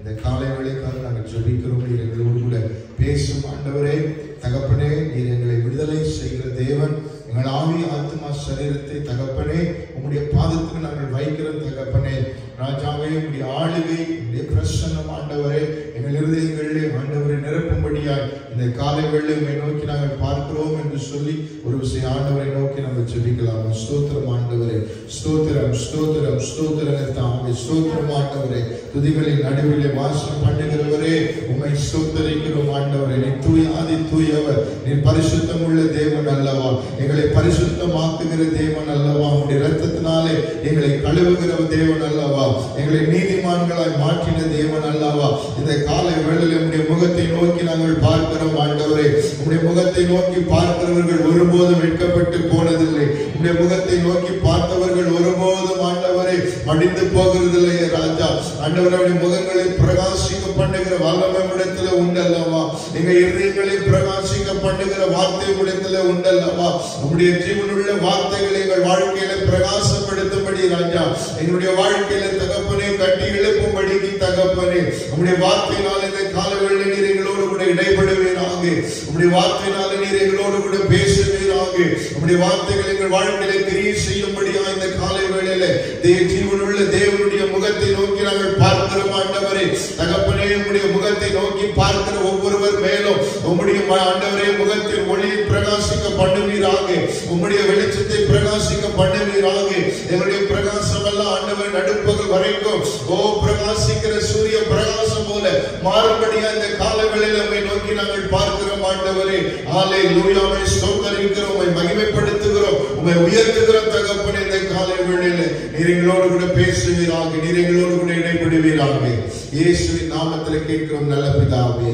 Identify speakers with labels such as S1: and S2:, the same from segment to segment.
S1: இந்த காலை வேளைக்காக நாங்கள் ஜெபிக்கிறோம் நீர் எங்களோடு கூட பேசும் ஆண்டவரே தகப்பனே நீர் எங்களை விடுதலை செய்கிற தேவன் எங்கள் ஆவி ஆத்மா சரீரத்தை தகப்பனே உம்முடைய பாதத்துக்கு நாங்கள் வைக்கிற தகப்பனே ராஜாவே உம்முடைய ஆளுகை உம்முடைய பிரசன்னம் ஆண்டவரே எங்கள் இருதயங்களிலே ஆண்டவரை நிரப்பும்படியாய் இந்த காலை வேளை உம்மை நோக்கி நாங்கள் பார்க்கிறோம் என்று சொல்லி ஒரு விஷயம் ஆண்டவரை நோக்கி நம்ம ஜெபிக்கலாம் ஸ்தோத்திரம் ஆண்டவரே ஸ்தோத்திரம் ஸ்தோத்திரம் ஸ்தோத்திரம் தாமே ஸ்தோத்திரம் ஆண்டவரே துதிகளின் நடுவிலே வாசம் பண்ணுகிறவரே உம்மை ஸ்தோத்தரிக்கிறோம் ஆண்டவரே நீ தூய் ஆதி தூயவர் நீ பரிசுத்தம் உள்ள தேவன் அல்லவா எங்களை பரிசுத்தமாக்குகிற தேவன் அல்லவா உம்முடைய ரத்தத்தினாலே எங்களை கழுவுகிற தேவன் அல்லவா எங்களை நீதிமான்களாய் மாற்றின தேவன் அல்லவா இந்த காலை வேளையில் உம்முடைய முகத்தை நோக்கி நாங்கள் பார்க்கிறோம் ஆண்டவரே உம்முடைய முகத்தை நோக்கி பார்க்கிறவர்கள் ஒருபோதும் வெட்கப்பட்டு போனதில்லை உம்முடைய முகத்தை நோக்கி பார்த்தவர்கள் ஒருபோதும் ஆண்டவரை மடிந்து போகிறதில்லை ராஜா ஆண்டவருடைய முகங்களை பிரகாசிக்க பண்ணுகிற வல்லமை இடத்துல உண்டல்லவா எங்க இருதயங்களை பிரகாசிக்க பண்ணுகிற வார்த்தை இடத்துல உண்டல்லவா உம்முடைய ஜீவனுள்ள வார்த்தைகளை எங்கள் வாழ்க்கையில பிரகாசப்படுத்தும்படி ராஜா எங்களுடைய வாழ்க்கையில தகப்பனே கட்டி எழுப்பும்படிக்கு தகப்பனே உம்முடைய வார்த்தையினால் இந்த காலவெள்ள நீர் எங்களோடு கூட இடைபடுவீராக உம்முடைய வார்த்தையினால நீர் எங்களோடு கூட பேசுவீராக உம்முடைய வார்த்தைகள் எங்கள் வாழ்க்கையில கிரியை செய்யும்படியா இந்த காலை வேளையில தேவ ஜீவனுள்ள தேவனுடைய முகத்தை நோக்கி நாங்கள் பார்க்கிறோம் ஆண்டவரே தகப்பனே உம்முடைய முகத்தை நோக்கி பார்க்கிற ஒவ்வொருவர் மேலும் உம்முடைய ம- ஆண்டவரே முகத்தின் ஒளியை பிரகாசிக்க பண்ணுவீராக உம்முடைய வெளிச்சத்தை பிரகாசிக்க பண்ணுவீராக எங்களுடைய பிரகாசம் எல்லாம் ஆண்டவர் நடுப்பகல் வரைக்கும் ஓ பிரகாசிக்கிற சூரிய பிரகாசம் போல மாறுபடியா இந்த காலங்களில் நம்மை நோக்கி நாங்கள் பார்க்கிறோம் ஆண்டவரே ஆலை லூயாமை ஸ்தோத்தரிக்கிறோம் உம்மை மகிமைப்படுத்துகிறோம் உம்மை உயர்த்துகிறோம் தகப்பனே இந்த காலை வேளையில நீர் எங்களோடு கூட பேசுவீராக நீர் எங்களோடு கூட இடைப்படுவீராக இயேசுவின் நாமத்தில் கேட்கிறோம் நல்ல பிதாவே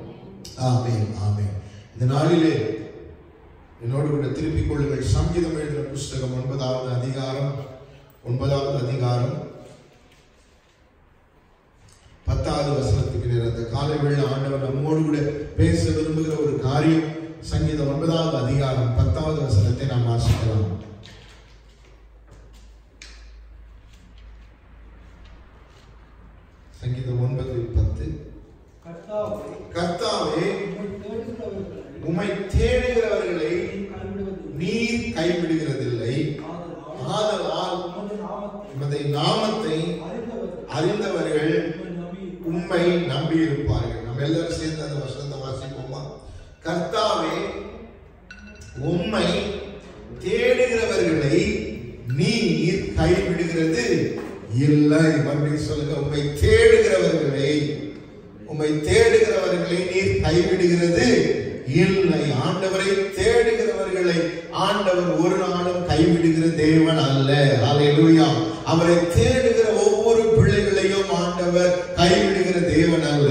S1: ஆமென் ஆமென் இந்த நாளிலே என்னோடு கூட திருப்பிக் கொள்ளுங்கள் சங்கீதம் எழுதின புஸ்தகம் ஒன்பதாவது அதிகாரம் ஒன்பதாவது அதிகாரம் பத்தாவது வசனத்துக்கு நேரம் அந்த காலை வேளை ஆண்டவர் நம்மோடு கூட பேச விரும்புகிற ஒரு காரியம் சங்கீதம் ஒன்பதாவது அதிகாரம் பத்தாவது வசனத்தை நாம் வாசிக்கலாம் சங்கீதம் ஒன்பது பத்து
S2: கர்த்தாவே,
S1: கர்த்தாவே
S2: உம்மை
S1: உம்மை
S2: தேடுகிறவர்களை
S1: தேடுகிறவர்களை
S2: நீர் கைவிடுவதில்லை.
S1: நீர் கைவிடுகிறதில்லை
S2: ஆதலால்
S1: ஆதலால்
S2: உமது நாமத்தை
S1: உமதை நாமத்தை
S2: அறிந்தவர்கள்
S1: அறிந்தவர்கள்
S2: உம்மை நம்பி
S1: உண்மை நம்பி இருப்பார்கள் நம்ம எல்லாரும் சேர்ந்து அந்த வசனத்தை வாசிப்போமா கர்த்தாவே உம்மை தேடுகிறவர்களை நீர் கைவிடுகிறது இல்லை மறுபடியும் சொல்லுங்க உம்மை தேடுகிறவர்களை உம்மை தேடுகிறவர்களை நீர் கைவிடுகிறது இல்லை ஆண்டவரை தேடுகிறவர்களை ஆண்டவர் ஒரு நாளும் கைவிடுகிற தேவன் அல்ல அல்லேலூயா அவரை தேடுகிற ஒவ்வொரு பிள்ளைகளையும் ஆண்டவர் கைவிடுகிற தேவன் அல்ல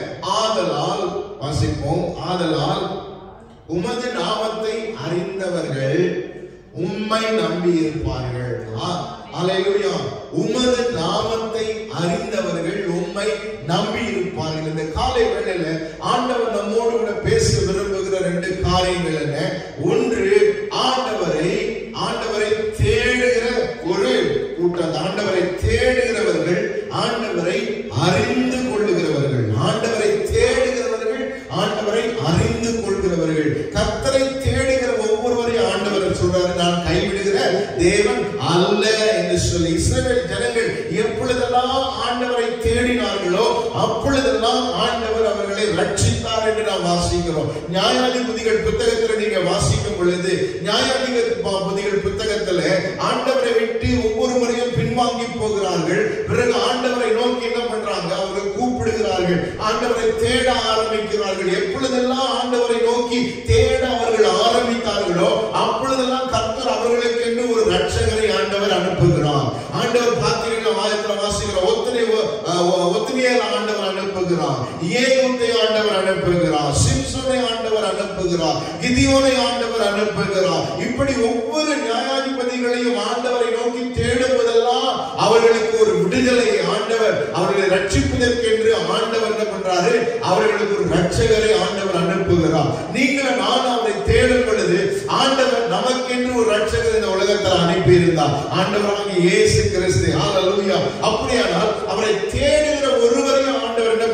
S1: ஆதலால் வாசிப்போம் ஆதலால் உமது நாமத்தை அறிந்தவர்கள் உம்மை நம்பி இருப்பார்கள் அலையிலுயா உமது நாமத்தை அறிந்தவர்கள் உம்மை நம்பி இருப்பார்கள் இந்த காலை வேளையில ஆண்டவர் நம்மோடு கூட பேச விரும்புகிற ரெண்டு காரியங்கள் என்ன ஒன்று ஆண்டவரை ஆண்டவரை தேடுகிற ஒரு கூட்டம் அந்த ஆண்டவரை தேடுகிறவர்கள் ஆண்டவரை அறிந்து கொள்ளுகிறவர்கள் ஆண்டவரை தேடுகிறவர்கள் ஆண்டவரை அறிந்து கொள்கிறவர்கள் கர்த்தரை தேடுகிற ஒவ்வொருவரையும் ஆண்டவர் சொல்றாரு நான் கைவிடுகிற தேவன் அல்ல என்று சொல்லி இஸ்ரவேல் ஜனங்கள் எப்பொழுதெல்லாம் ஆண்டவரை தேடினார்களோ அப்பொழுதெல்லாம் ஆண்டவர் அவர்களை ரட்சித்தார் என்று நாம் வாசிக்கிறோம் நியாயாதிபதிகள் புத்தகத்தில் நீங்க வாசிக்கும் பொழுது நியாயாதிபதிகள் புத்தகத்துல ஆண்டவரை விட்டு ஒவ்வொரு முறையும் பின்வாங்கி போகிறார்கள் பிறகு ஆண்டவரை நோக்கி என்ன பண்றாங்க அவர்கள் கூப்பிடுகிறார்கள் ஆண்டவரை தேட ஆரம்பிக்கிறார்கள் எப்பொழுதெல்லாம் ஆண்டவரை நோக்கி தேட அவர்கள் ஆரம்பித்தார்களோ அப்பொழுதெல்லாம் கர்த்தர் அவர்களுக்கு என்று ஒரு ரட்சகரை ஆண்டவர் அனுப்புகிறார் ஆண்டவர் பார்த்தீங்கன்னா வாயத்துல வாசிக்கிற ஒத்தனை ஒத்தனையால் ஆண்டவர் அனுப்புகிறார் ஏகுத்தை ஆண்டவர் அனுப்புகிறார் சிம்சோனை ஆண்டவர் அனுப்புகிறார் கிதியோனை ஆண்டவர் அனுப்புகிறார் இப்படி ஒவ்வொரு நியாயாதிபதிகளையும் ஆண்டவரை நோக்கி தேடுவதெல்லாம் அவர்களுக்கு ஒரு விடுதலை ஆண்டவர் அவர்களை ரட்சிப்பதற்கென்று ஆண்டவர் என்ன பண்றாரு அவர்களுக்கு ஒரு ரட்சகரை ஆண்டவர் அனுப்புகிறார் நீங்கள் நான் அவரை தேடும் பொழுது ஆண்டவர் நமக்கென்று ஒரு ரட்சகர் இந்த உலகத்தில் அனுப்பி இருந்தார் ஆண்டவராகிய இயேசு கிறிஸ்து ஹalleluya அப்படியானால் அவரை தேடுகிற ஒருவரையும் ஆண்டவர் என்ன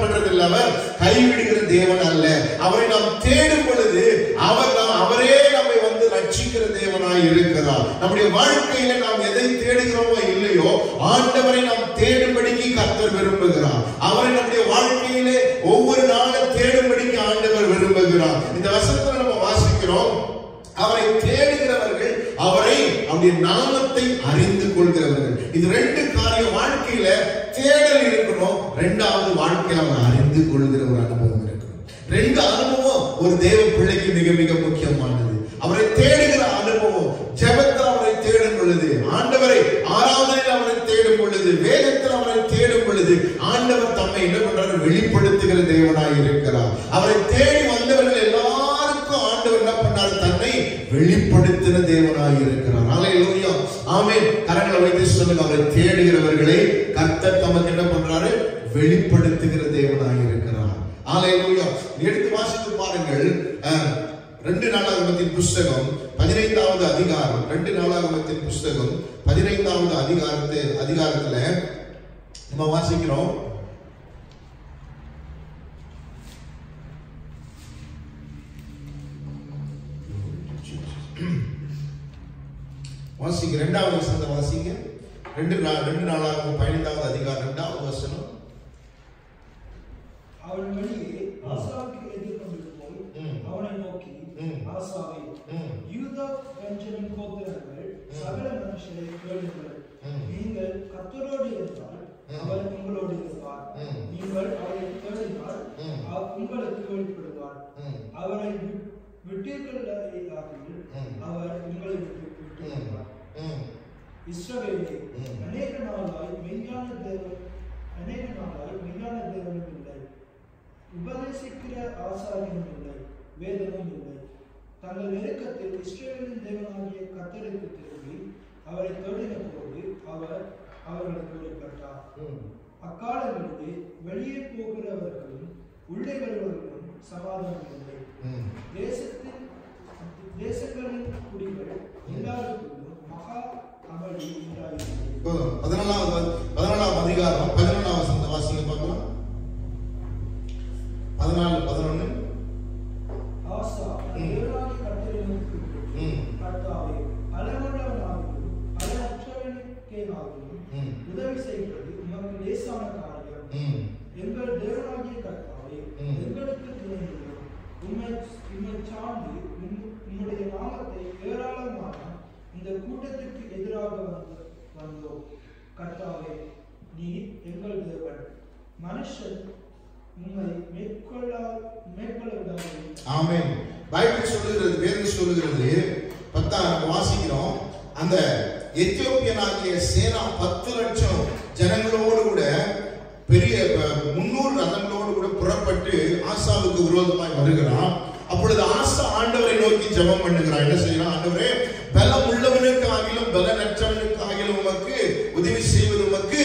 S1: சமயத்தில் அவர் கைவிடுகிற தேவன் அல்ல அவரை நாம் தேடும் பொழுது அவர் நாம் அவரே நம்மை வந்து ரட்சிக்கிற தேவனாய் இருக்கிறார் நம்முடைய வாழ்க்கையில நாம் எதை தேடுகிறோமோ இல்லையோ ஆண்டவரை நாம் தேடும்படிக்கு கர்த்தர் விரும்புகிறார் அவரை நம்முடைய வாழ்க்கையிலே ஒவ்வொரு நாளும் தேடும்படிக்கு ஆண்டவர் விரும்புகிறார் இந்த வசனத்துல நம்ம வாசிக்கிறோம் அவரை தேடுகிறவர்கள் அவரை அவருடைய நாமத்தை அறிந்து கொள்கிறவர்கள் இது ரெண்டு காரியம் வாழ்க்கையில தேடல் இருக்கணும் ரெண்டாவது வாழ்க்கையில அவர் அறிந்து கொள்கிற ஒரு அனுபவம் இருக்கணும் ரெண்டு அனுபவம் ஒரு தேவ பிள்ளைக்கு மிக மிக முக்கியமானது அவரை தேடுகிற அனுபவம் ஜெபத்தில் அவரை தேடும் பொழுது ஆண்டவரை ஆராதனையில் அவரை தேடும் பொழுது வேதத்தில் அவரை தேடும் பொழுது ஆண்டவர் தம்மை என்ன பண்றாரு வெளிப்படுத்துகிற தேவனாய் இருக்கிறார் அவரை தேடி வந்தவர்கள் எல்லாருக்கும் ஆண்டவர் என்ன பண்ணார் தன்னை வெளிப்படுத்தின தேவனாய் இருக்கிறார் ஹalleluya ஆமென் கரங்களை வைத்து சொல்லுங்க அவரை தேடுகிறவர்களை கர்த்தர் தமக்கு என்ன பண்றாரு வெளிப்படுத்துகிற தேவனாய் இருக்கிறார் ஹalleluya எடுத்து வாசித்து பாருங்கள் அஹ், ரெண்டு நாளாகமத்தின் புஸ்தகம் பதினைந்தாவது அதிகாரம் ரெண்டு நாளாகமத்தின் புஸ்தகம் பதினைந்தாவது அதிகாரத்தை அதிகாரத்துல நம்ம வாசிக்கிறோம் வாசிங்க ரெண்டாவது வசனத்தை வாசிங்க ரெண்டு நா- ரெண்டு நாளாக பதினைந்தாவது அதிகாரம் ரெண்டாவது வசனம்
S2: அவன் வழியே ஆசாவுக்கு எதிர்கொண்டு போய்
S1: ம்.
S2: அவனை நோக்கி
S1: ம்.
S2: ஆசாவே
S1: ம்.
S2: யூதா பெஞ்சமின் கோத்திரங்கள் சகல மனுஷரை கேளுங்கள்
S1: ம்.
S2: நீங்கள் கர்த்தரோடு இருந்தால்
S1: ம்.
S2: அவர் உங்களோடு இருப்பார்
S1: ம்.
S2: நீங்கள் அவரை தேடினால்
S1: ம்.
S2: அவர் உங்களுக்கு வெளிப்படுவார்
S1: ம்.
S2: அவரை வி- விட்டீர்களாகில்
S1: ம்.
S2: அவர் உங்களை விட்டு விட்டுவிடுவார்
S1: ம்.
S2: இஸ்ரவேலே
S1: ம்.
S2: அநேக நாளாய் மெய்யான தேவன் அநேக நாளாய் மெய்யான தேவனும் இல்லை உபதேசிக்கிற ஆசாரியனும் இல்லை வேதமும் இல்லை தங்கள் நெருக்கத்தில் இஸ்ரவேலின் தேவனாகிய கத்தருக்கு திரும்பி அவரை தேடின போது அவர் அவர்களுக்கு வெளிப்பட்டார்
S1: ம்.
S2: அக்காலங்களிலே வெளியே போகிறவர்களும் உள்ளே வருபவர்களும் சமாதானம் இல்லை
S1: ம்.
S2: தேசத்தில் தேசங்களின் குடிகள் எல்லாருக்கும் மகா அமளி உண்டாயிருந்தது
S1: இப்போ பதினாலாவது பதினாலாம் அதிகாரம் பதினொன்றாம் வசனத்தை வாசிங்க பார்க்கலாம் பதினாலு பதினொன்னு
S2: ஆசா
S1: ம்.
S2: தேவனாகிய கர்த்தரை நோக்கி
S1: ம்.
S2: கர்த்தாவே அளவுள்ளவனாகவும் அளவற்றவனுக்கேனாகவும்
S1: ம்.
S2: உதவி செய்கிறது உமக்கு லேசான காரியம்
S1: ம்.
S2: எங்கள் தேவனாகிய கர்த்தாவே
S1: ம்.
S2: எங்களுக்கு துணை நில்லும். உம்மை உம்மை சார்ந்து உம்- உம்முடைய நாமத்தை ஏராளமான இந்த கூட்டத்திற்கு எதிராக வந்து வந்தோம் கர்த்தாவே நீ எங்கள் தேவன் மனுஷன் உம்மை மேற்கொள்ள மேற்கொள்ள விடாமல்
S1: ஆமென் பைபிள் சொல்லுகிறது வேதம் சொல்லுகிறது பத்தாம் நம்ம வாசிக்கிறோம் அந்த எத்தியோப்பியனாகிய சேனா பத்து லட்சம் ஜனங்களோடு கூட பெரிய ப- முன்னூறு ரதங்களோடு கூட புறப்பட்டு ஆசாவுக்கு விரோதமாய் வருகிறான் அப்பொழுது ஆசா ஆண்டவரை நோக்கி ஜெபம் பண்ணுகிறான் என்ன செய்யறான் ஆண்டவரே பலம் உள்ளவனுக்கு ஆகிலும் பலனற்றவனுக்கு ஆகிலும் உமக்கு உதவி செய்வது உமக்கு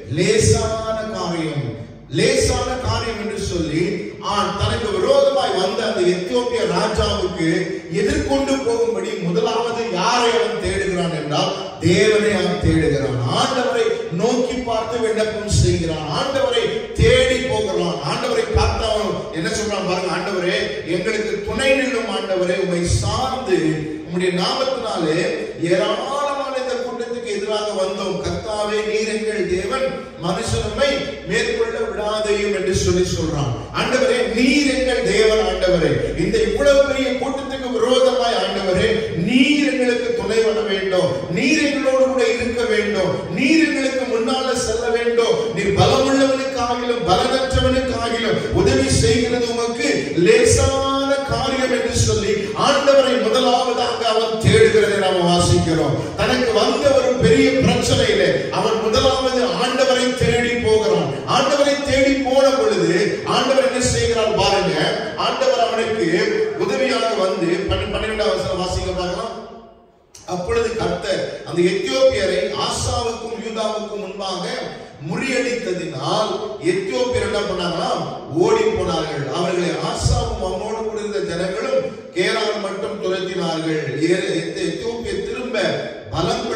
S1: லேசான காரியம் லேசான காரியம் என்று சொல்லி ஆ- தனக்கு விரோதமாய் வந்த அந்த எத்தியோப்பிய ராஜாவுக்கு எதிர்கொண்டு போகும்படி முதலாவது யாரை அவன் தேடுகிறான் என்றால் தேவனை அவன் தேடுகிறான் ஆண்டவரை நோக்கி பார்த்து விண்ணப்பம் செய்கிறான் ஆண்டவரை தேடி போகிறான் ஆண்டவரை பார்த்து அவன் என்ன சொல்றான் பாருங்க ஆண்டவரே எங்களுக்கு துணை நில்லும் ஆண்டவரே உம்மை சார்ந்து உம்முடைய நாமத்தினாலே ஏராளமான இந்த கூட்டத்துக்கு எதிராக வந்தோம் கர்த்தாவே நீர் எங்கள் தேவன் மனுஷனமை மேற்கொள்ள விடாதையும் என்று சொல்லி சொல்றான் ஆண்டவரே நீர் எங்கள் தேவன் ஆண்டவரே இந்த இவ்வளவு பெரிய கூட்டத்துக்கு விரோதமாய் ஆண்டவரே நீர் எங்களுக்கு துணை வர வேண்டும் நீர் எங்களோடு கூட இருக்க வேண்டும் நீர் எங்களுக்கு முன்னால செல்ல வேண்டும் நீர் பலமுள்ளவனுக்கு ஆகிலும் பலனற்றவனுக்கு ஆகிலும் உதவி செய்கிறது உமக்கு லேசான காரியம் என்று சொல்லி ஆண்டவரை முதலாவதாக அவன் தேடுகிறதை நாம் வாசிக்கிறோம் தனக்கு வந்த ஒரு பெரிய பிரச்சனையிலே அவன் முதலாவது ஆண்டவரை தேடி போகிறான் ஆண்டவரை தேடி போன பொழுது ஆண்டவர் என்ன செய்கிறார் பாருங்க ஆண்டவர் அவனுக்கு உதவியாக வந்து பன்ன- பன்னிரெண்டாம் வசனம் வாசிக்க பார்க்கலாம் அப்பொழுது கர்த்தர் அந்த எத்தியோப்பியரை ஆசாவுக்கும் யூதாவுக்கும் முன்பாக முறியடித்ததினால் எத்தியோப்பியர் என்ன பண்ணாங்களாம் ஓடி போனார்கள் அவர்களை ஆசாவும் அவனோடு கூட இருந்த ஜனங்களும் கேரால் மட்டும் துரத்தினார்கள் ஏ- எத்தி- எத்தியோப்பிய திரும்ப பலம்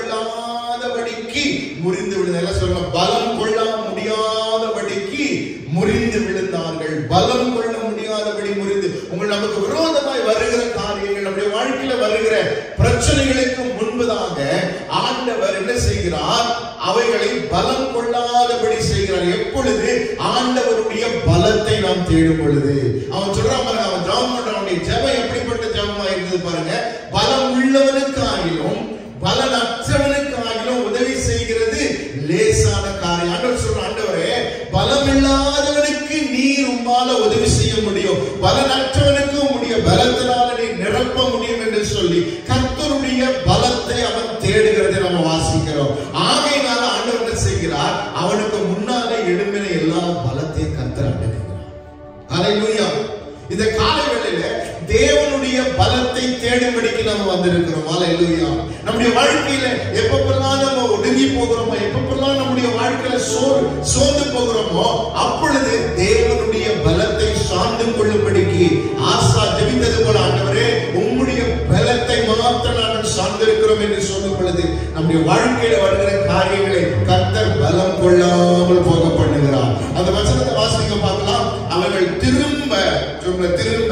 S1: கொள்ளாதபடிக்கு முறிந்து விடுது என்ன சொல்லணும் பலம் கொள்ள முடியாதபடிக்கு முறிந்து விழுந்தார்கள் பலம் கொள்ள முடியாதபடி முறிந்து உங்கள் நமக்கு விரோதமாய் வருகிற காரியங்கள் நம்முடைய வாழ்க்கையில வருகிற பிரச்சனைகளுக்கு முன்பதாக ஆண்டவர் என்ன செய்கிறார் அவைகளை பலம் கொள்ளாதபடி செய்கிறார் எப்பொழுது ஆண்டவருடைய பலத்தை நாம் தேடும் பொழுது அவன் சொல்றான் பாருங்க அவன் ஜெபம் பண்றான் அவனுடைய ஜெபம் எப்படிப்பட்ட ஜெபமா இருந்தது பாருங்க பலம் உள்ளவனுக்கு ஆகிலும் பலனற்றவனுக்கு ஆகிலும் உதவி செய்கிறது லேசான காரியம் ஆண்டவர் சொல்ற ஆண்டவரே பலம் இல்லாதவனுக்கு நீர் உம்மால உதவி செய்ய முடியும் பலனற்றவனுக்கு உம்முடைய பலத்தினால நீ நிரப்ப முடியும் என்று சொல்லி கர்த்தருடைய பலத்தை அவன் தேடுகிறதை நம்ம வாசிக்கிறோம் ஆகையினால ஆண்டவர் என்ன செய்கிறார் அவனுக்கு முன்னாலே எழும்பின எல்லா பலத்தையும் கர்த்தர் அடைகிறார் ஹalleluya இந்த காலை வேளையில தேவனுடைய பலத்தை தேடும்படிக்கு நம்ம வந்திருக்கிறோம் ஹalleluya நம்முடைய வாழ்க்கையில எப்பப்பெல்லாம் நம்ம ஒடுங்கி போகிறோமோ எப்பப்பெல்லாம் நம்முடைய வாழ்க்கையில சோர் சோர்ந்து போகிறோமோ அப்பொழுது தேவனுடைய பலத்தை சார்ந்து கொள்ளும்படிக்கு ஆசா ஜெபித்தது போல ஆண்டவரே உம்முடைய பலத்தை மாத்திரம் நாங்கள் சார்ந்திருக்கிறோம் என்று சொல்லும் பொழுது நம்முடைய வாழ்க்கையில வருகிற காரியங்களை கர்த்தர் பலம் கொள்ளாமல் போக பண்ணுகிறார் அந்த வசனத்தை வாசிக்க பார்க்கலாம் அவர்கள் திரும்ப சொல்ல திரும்ப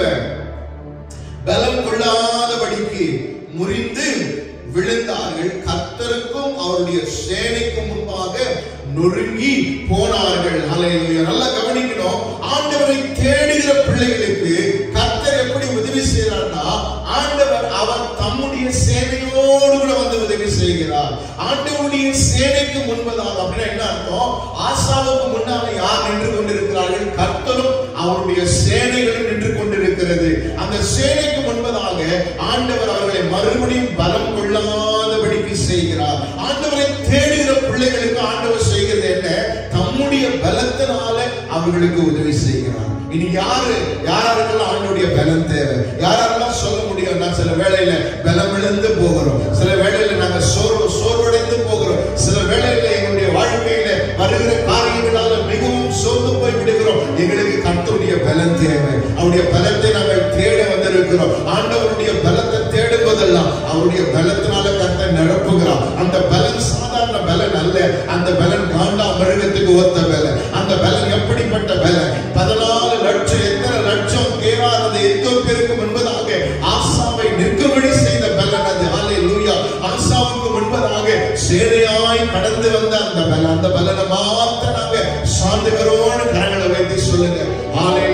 S1: பலம் கொள்ளாதபடிக்கு முறிந்து விழுந்தார்கள் கர்த்தருக்கும் அவருடைய சேனைக்கும் முன்பாக நொறுங்கி போனார்கள் ஹalleluya நல்லா கவனிக்கணும் ஆண்டவரை தேடுகிற பிள்ளைகளுக்கு கர்த்தர் எப்படி உதவி செய்யறார்னா ஆண்டவர் அவர் தம்முடைய சேனையோடு கூட வந்து உதவி செய்கிறார் ஆண்டவருடைய சேனைக்கு முன்பதாக அப்படின்னா என்ன அர்த்தம் ஆசாவுக்கு முன்னால யார் நின்று கொண்டிருக்கிறார்கள் கர்த்தரும் அவருடைய சேனைகளும் நின்று கொண்டிருக்கிறது அந்த சேனைக்கு முன்பதாக ஆண்டவர் அவர்களை மறுபடியும் பலம் கொள்ளாதபடிக்கு செய்கிறார் ஆண்டவரை தேடுகிற பிள்ளைகளுக்கு ஆண்டவர் செய்கிறது என்ன தம்முடைய பலத்தினால அவர்களுக்கு உதவி செய்கிறார் இனி யாரு யாரெல்லாம் ஆண்டவருடைய பலம் தேவை யாரெல்லாம் சொல்ல முடியும் நான் சில வேளையில பலம் இழந்து போகிறோம் சில வேளையில நாங்க சோர்வு சோர்வடைந்து போகிறோம் சில வேளையில எங்களுடைய வாழ்க்கையில வருகிற காரியங்களால மிகவும் சோர்ந்து போய் விடுகிறோம் எங்களுக்கு கர்த்தருடைய பலம் தேவை அவருடைய பலத்தை நாங்கள் தேட வந்திருக்கிறோம் ஆண்டவருடைய பலத்தை தேடுவதெல்லாம் அவருடைய பலத்தினால கர்த்தர் நிரப்புகிறார் அந்த பலன் சாதாரண பலன் அல்ல அந்த பலன் காண்டா மிருகத்துக்கு ஒத்த பலன் அந்த பலன் எப்படிப்பட்ட பலன் பதினாலு லட்சம் எத்தனை லட்சம் கேரானது எத்தோப்பிற்கு முன்பதாக ஆசாவை நிற்கும்படி செய்த பலன் அது ஹாலே லூயா ஆசாவுக்கு முன்பதாக சேனையாய் கடந்து வந்த அந்த பலன் அந்த பலனை மாத்த நாங்க சார்ந்துகிறோன்னு கரங்களை வைத்து சொல்லுங்க ஹாலே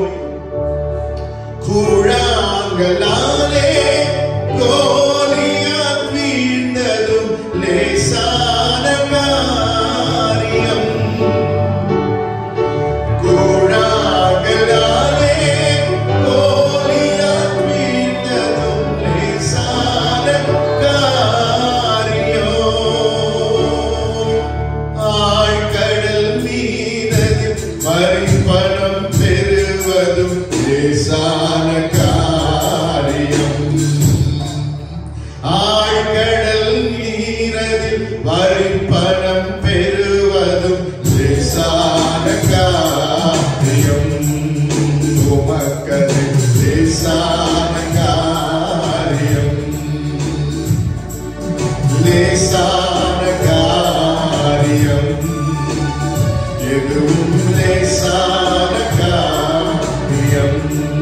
S1: கூழாங்கலாலே கோலியாத் வீழ்ந்ததும் லேசான காரியம் கூழாங்கலாலே கோலியாத் வீழ்ந்ததும் லேசான காரியம் ஆழ்கடல் மீனதில் மறிப்பணம் பெறுவதும் லேசான காரியம் ஆழ்கடல் மீனதில் மறிப்பணம் பெறுவதும் லேசான காரியம் உமக்கது லேசான காரியம் லேசான காரியம் எதுவும் லேசான காரியம்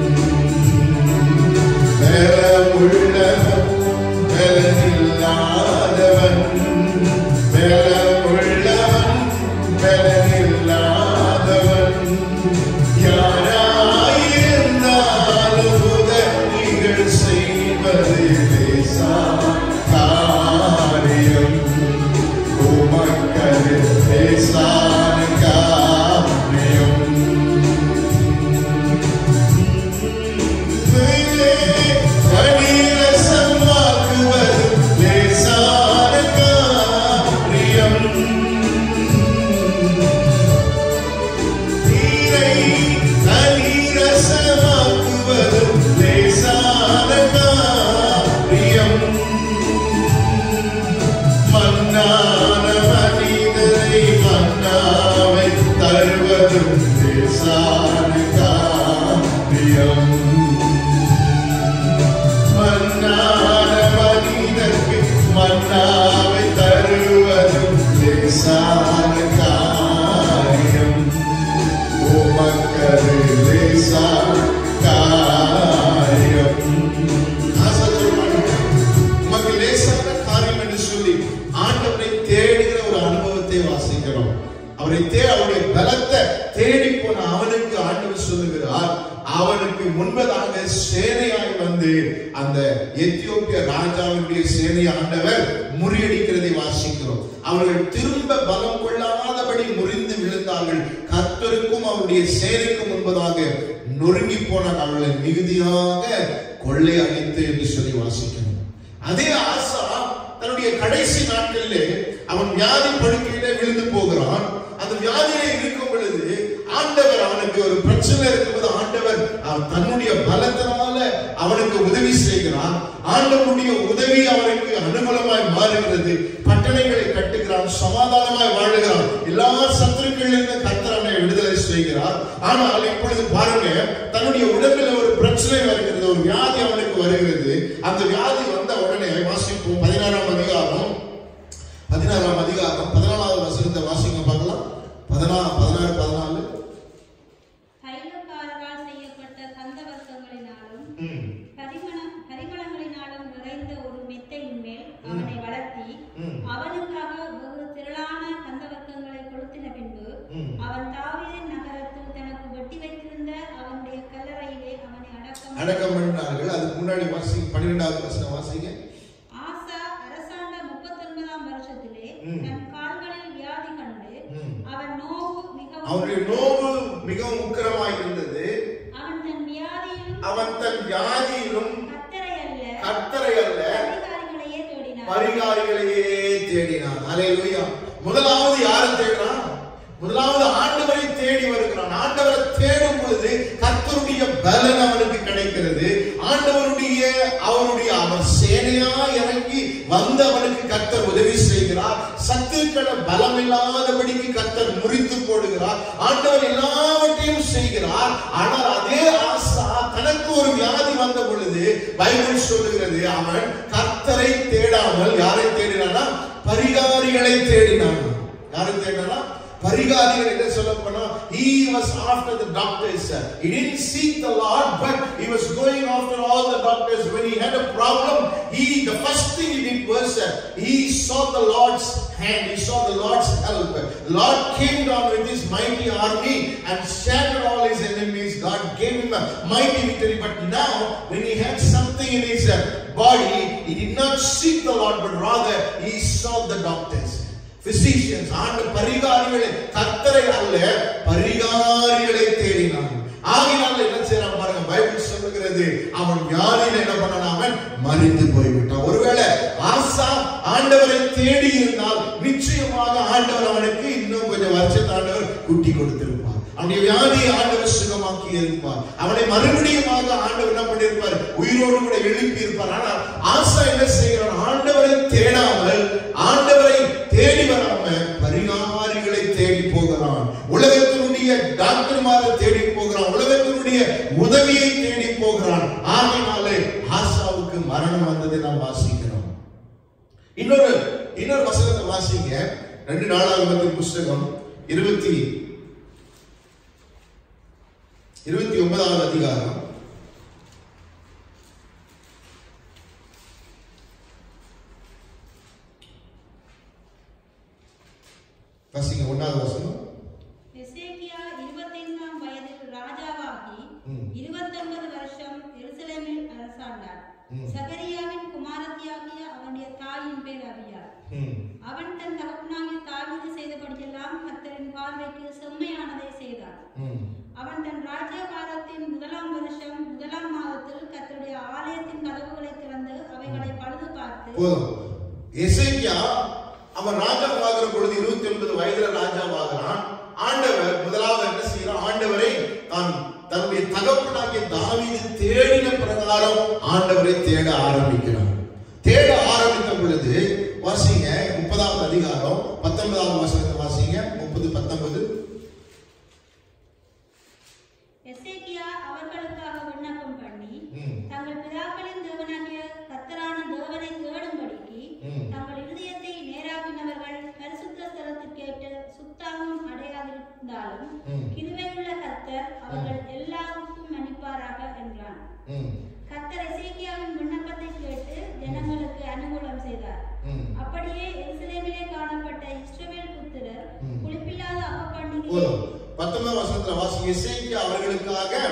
S1: பலமுள்ளவன் பலனில்லாதவன் பலமுள்ளவன் பலனில்லாதவன் யாராயிருந்தாலும் உதவிகள் செய்வது லேசான காரியம் உமக்கது லேசான காரியம் கணிரசமாக்குவது லேசான காரியம் நீரை கணிரசமாக்குவது லேசான காரியம் மன்னான மனிதரை மன்னாவை தருவதும் லேசான காரியம் மன்னான மனிதர்க்கு மன்னாவை தருவதும் லேசான காரியம் உமக்கு முன்பதாக சேனையாய் வந்து அந்த எத்தியோப்பிய ராஜாவினுடைய சேனை ஆண்டவர் முறியடிக்கிறதை வாசிக்கிறோம் அவர்கள் திரும்ப பலம் கொள்ளாதபடி முறிந்து விழுந்தார்கள் கர்த்தருக்கும் அவருடைய சேனைக்கும் முன்பதாக நொறுங்கி போன அவர்களை மிகுதியாக கொள்ளை அடித்து என்று சொல்லி வாசிக்கணும் அதே ஆசா தன்னுடைய கடைசி நாட்களிலே அவன் வியாதி படுக்கையிலே விழுந்து போகிறான் அந்த வியாதியிலே இருக்கும் பொழுது ஆண்டவர் அவனுக்கு ஒரு பிரச்சனை இருக்கும்போது ஆண்டவர் அவன் தன்னுடைய பலத்தினால அவனுக்கு உதவி செய்கிறான் ஆண்டவனுடைய உதவி அவனுக்கு அனுகூலமாய் மாறுகிறது பட்டணைகளை கட்டுகிறான் சமாதானமாய் வாழுகிறான் எல்லா சத்துருக்களிலிருந்து கர்த்தர் அவனை விடுதலை செய்கிறார் ஆனால் இப்பொழுது பாருங்க தன்னுடைய உடம்பில் ஒரு பிரச்சனை வருகிறது ஒரு வியாதி அவனுக்கு வருகிறது அந்த வியாதி வந்த உடனே வாசிப்போம் பதினாறாம் அதிகாரம் பதினாறாம் அதிகாரம் பதினாலாவது வசனத்தை வாசிங்க பார்க்கலாம் பதினாறு பதினாறு பதினாலு
S3: தைலக்காரரால் செய்யப்பட்ட கந்தவர்க்கங்களினாலும்
S1: ம்,
S3: பரிமள- பரிமளங்களினாலும் நிறைந்த ஒரு மெத்தையின் மேல் அவனை வளர்த்தி
S1: ம்,
S3: அவனுக்காக வெகு திரளான கந்தவர்க்கங்களை கொளுத்தின பின்பு
S1: ம்.
S3: அவன் தாவீதின் நகரத்தில் தனக்கு வெட்டி வைத்திருந்த அவனுடைய கல்லறையிலே அவனை அடக்கம்
S1: அடக்கம் பண்ணினார்கள் அதுக்கு முன்னாடி வாசி பன்னிரெண்டாவது வசனம் வாசிங்க
S3: ஆசா அரசாண்ட முப்பத்தொன்பதாம் வருஷத்திலே
S1: ம்.
S3: தன் கால்களில் வியாதி கண்டு
S1: ம்.
S3: அவன் நோவு மிகவும்
S1: அவனுடைய நோவு மிகவும் உக்கிரமாய் இருந்தது
S3: அவன் தன் வியாதியிலும்
S1: அவன் தன் வியாதியிலும்
S3: கத்தரை அல்ல
S1: கர்த்தரை அல்ல
S3: அதிகாரிகளையே தேடினான்
S1: பரிகாரிகளையே தேடினான் அலையிலுயா முதலாவது யாரை தேடுறான் முதலாவது ஆண்டவரை தேடி வருகிறான் ஆண்டவரை தேடும் பொழுது கர்த்தருடைய பலன் அவனுக்கு கிடைக்கிறது ஆண்டவருடைய அவருடைய அவர் சேனையா இறங்கி வந்து அவனுக்கு கர்த்தர் உதவி செய்கிறார் சத்துக்களை பலம் இல்லாதபடிக்கு கர்த்தர் முறித்து போடுகிறார் ஆண்டவர் எல்லாவற்றையும் செய்கிறார் ஆனால் அதே ஆசா தனக்கு ஒரு வியாதி வந்த பொழுது பைபிள் சொல்லுகிறது அவன் கர்த்தரை தேடாமல் யாரை தேடினானா பரிகாரிகளை தேடினான் யாரை தேடினானா பரிகாரிகள் என்ன சொல்ல போனா he was after the doctors he didn't seek the lord but he was going after all the doctors when he had a problem he the first thing he did was uh, he saw the lord's hand he saw the lord's help the lord came down with his mighty army and shattered all his enemies god gave him a mighty victory but now when he had something in his uh, body he did not seek the lord but rather he sought the doctors physicians ஆண்டு பரிகாரிகளை கர்த்தரை அல்ல பரிகாரிகளை தேடினான் ஆகினால் என்ன செய்யறான் பாருங்க Bible சொல்லுகிறது அவன் வியாதியில என்ன பண்ணான் அவன் மறித்து போய்விட்டான் ஒருவேளை ஆசா ஆண்டவரை தேடி இருந்தால் நிச்சயமாக ஆண்டவர் அவனுக்கு இன்னும் கொஞ்சம் வருஷத்து ஆண்டவர் குட்டி கொடுத்திருப்பார் அவனுடைய வியாதியை ஆண்டவர் சுகமாக்கி இருப்பார் அவனை மறுபடியுமாக ஆண்டவர் என்ன பண்ணியிருப்பார் உயிரோடு கூட எழுப்பி இருப்பார் ஆனால் ஆசா என்ன செய்கிறான் ஆண்டவரை தேடாமல் ஆண்டவரை தேடி வராம பரிகாரிகளை தேடி போகிறான் உலகத்தினுடைய டாக்டர்மாரை தேடி போகிறான் உலகத்தினுடைய உதவியை தேடி போகிறான் ஆகையினாலே ஆசாவுக்கு மரணம் வந்ததை நாம் வாசிக்கிறோம் இன்னொரு இன்னொரு வசனத்தை வாசிங்க ரெண்டு நாளாகமத்தின் புஸ்தகம் இருபத்தி இருபத்தி ஒன்பதாவது அதிகாரம் வாசிங்க ஒன்னாவது வசனம்
S3: எசேக்கியா இருபத்தைந்தாம் வயதில் ராஜாவாகி
S1: ம்.
S3: இருபத்தொன்பது வருஷம் எருசலேமில் அரசாண்டார்
S1: ம்.
S3: சகரியாவின் குமாரத்தியாகிய அவனுடைய தாயின் பேர் அபியா
S1: ம்,
S3: அவன் தன் தகப்பனாகிய தாவீது செய்தபடியெல்லாம் கர்த்தரின் பார்வைக்கு செம்மையானதை செய்தான்
S1: ம்,
S3: அவன் தன் ராஜ்ய காலத்தின் முதலாம் வருஷம் முதலாம் மாதத்தில் கர்த்தருடைய ஆலயத்தின் கதவுகளை திறந்து அவைகளை பழுது பார்த்து
S1: போதும் எசேக்கியா அவன் ராஜாவாகிற பொழுது இருபத்தி ஒன்பது வயதுல ராஜாவாகிறான் ஆண்டவர் முதலாவது என்ன செய்யறான் ஆண்டவரை தான் தன்னுடைய தகப்பனாகிய தாவீது தேடின பிரகாரம் ஆண்டவரை தேட ஆரம்பிக்கிறான் தேட ஆரம்பித்த பொழுது வாசிங்க முப்பதாவது அதிகாரம் பத்தொன்பதாவது வசனத்தை வாசிங்க முப்பது பத்தொன்பது
S3: எசேக்கியா அவர்களுக்காக விண்ணப்பம் பண்ணி
S1: ம்.
S3: தங்கள் பிதாக்களின் தேவனாகிய கர்த்தரான தேவனை தேடும்படிக்கு
S1: ம்.
S3: தங்கள் இருதயத்தை நேராக்கினவர்கள் பரிசுத்த ஸ்தலத்துக்கேற்ற சுத்தாவும் அடையாதிருந்தாலும்
S1: ம்.
S3: கிருபையுள்ள கர்த்தர் அவர்கள் எல்லாருக்கும் மன்னிப்பாராக என்றான்
S1: ம்,
S3: கர்த்தர் எசேக்கியாவின் விண்ணப்பத்தை கேட்டு ஜனங்களுக்கு அனுகூலம் செய்தார்
S1: ம்.
S3: அப்படியே எருசலேமிலே காணப்பட்ட இஸ்ரவேல் புத்திரர்
S1: ம்.
S3: புளிப்பில்லாத அப்ப பண்டிகை
S1: போதும் பத்தொன்பதாம் வசனத்துல வாசி எசேக்கியா அவர்களுக்காக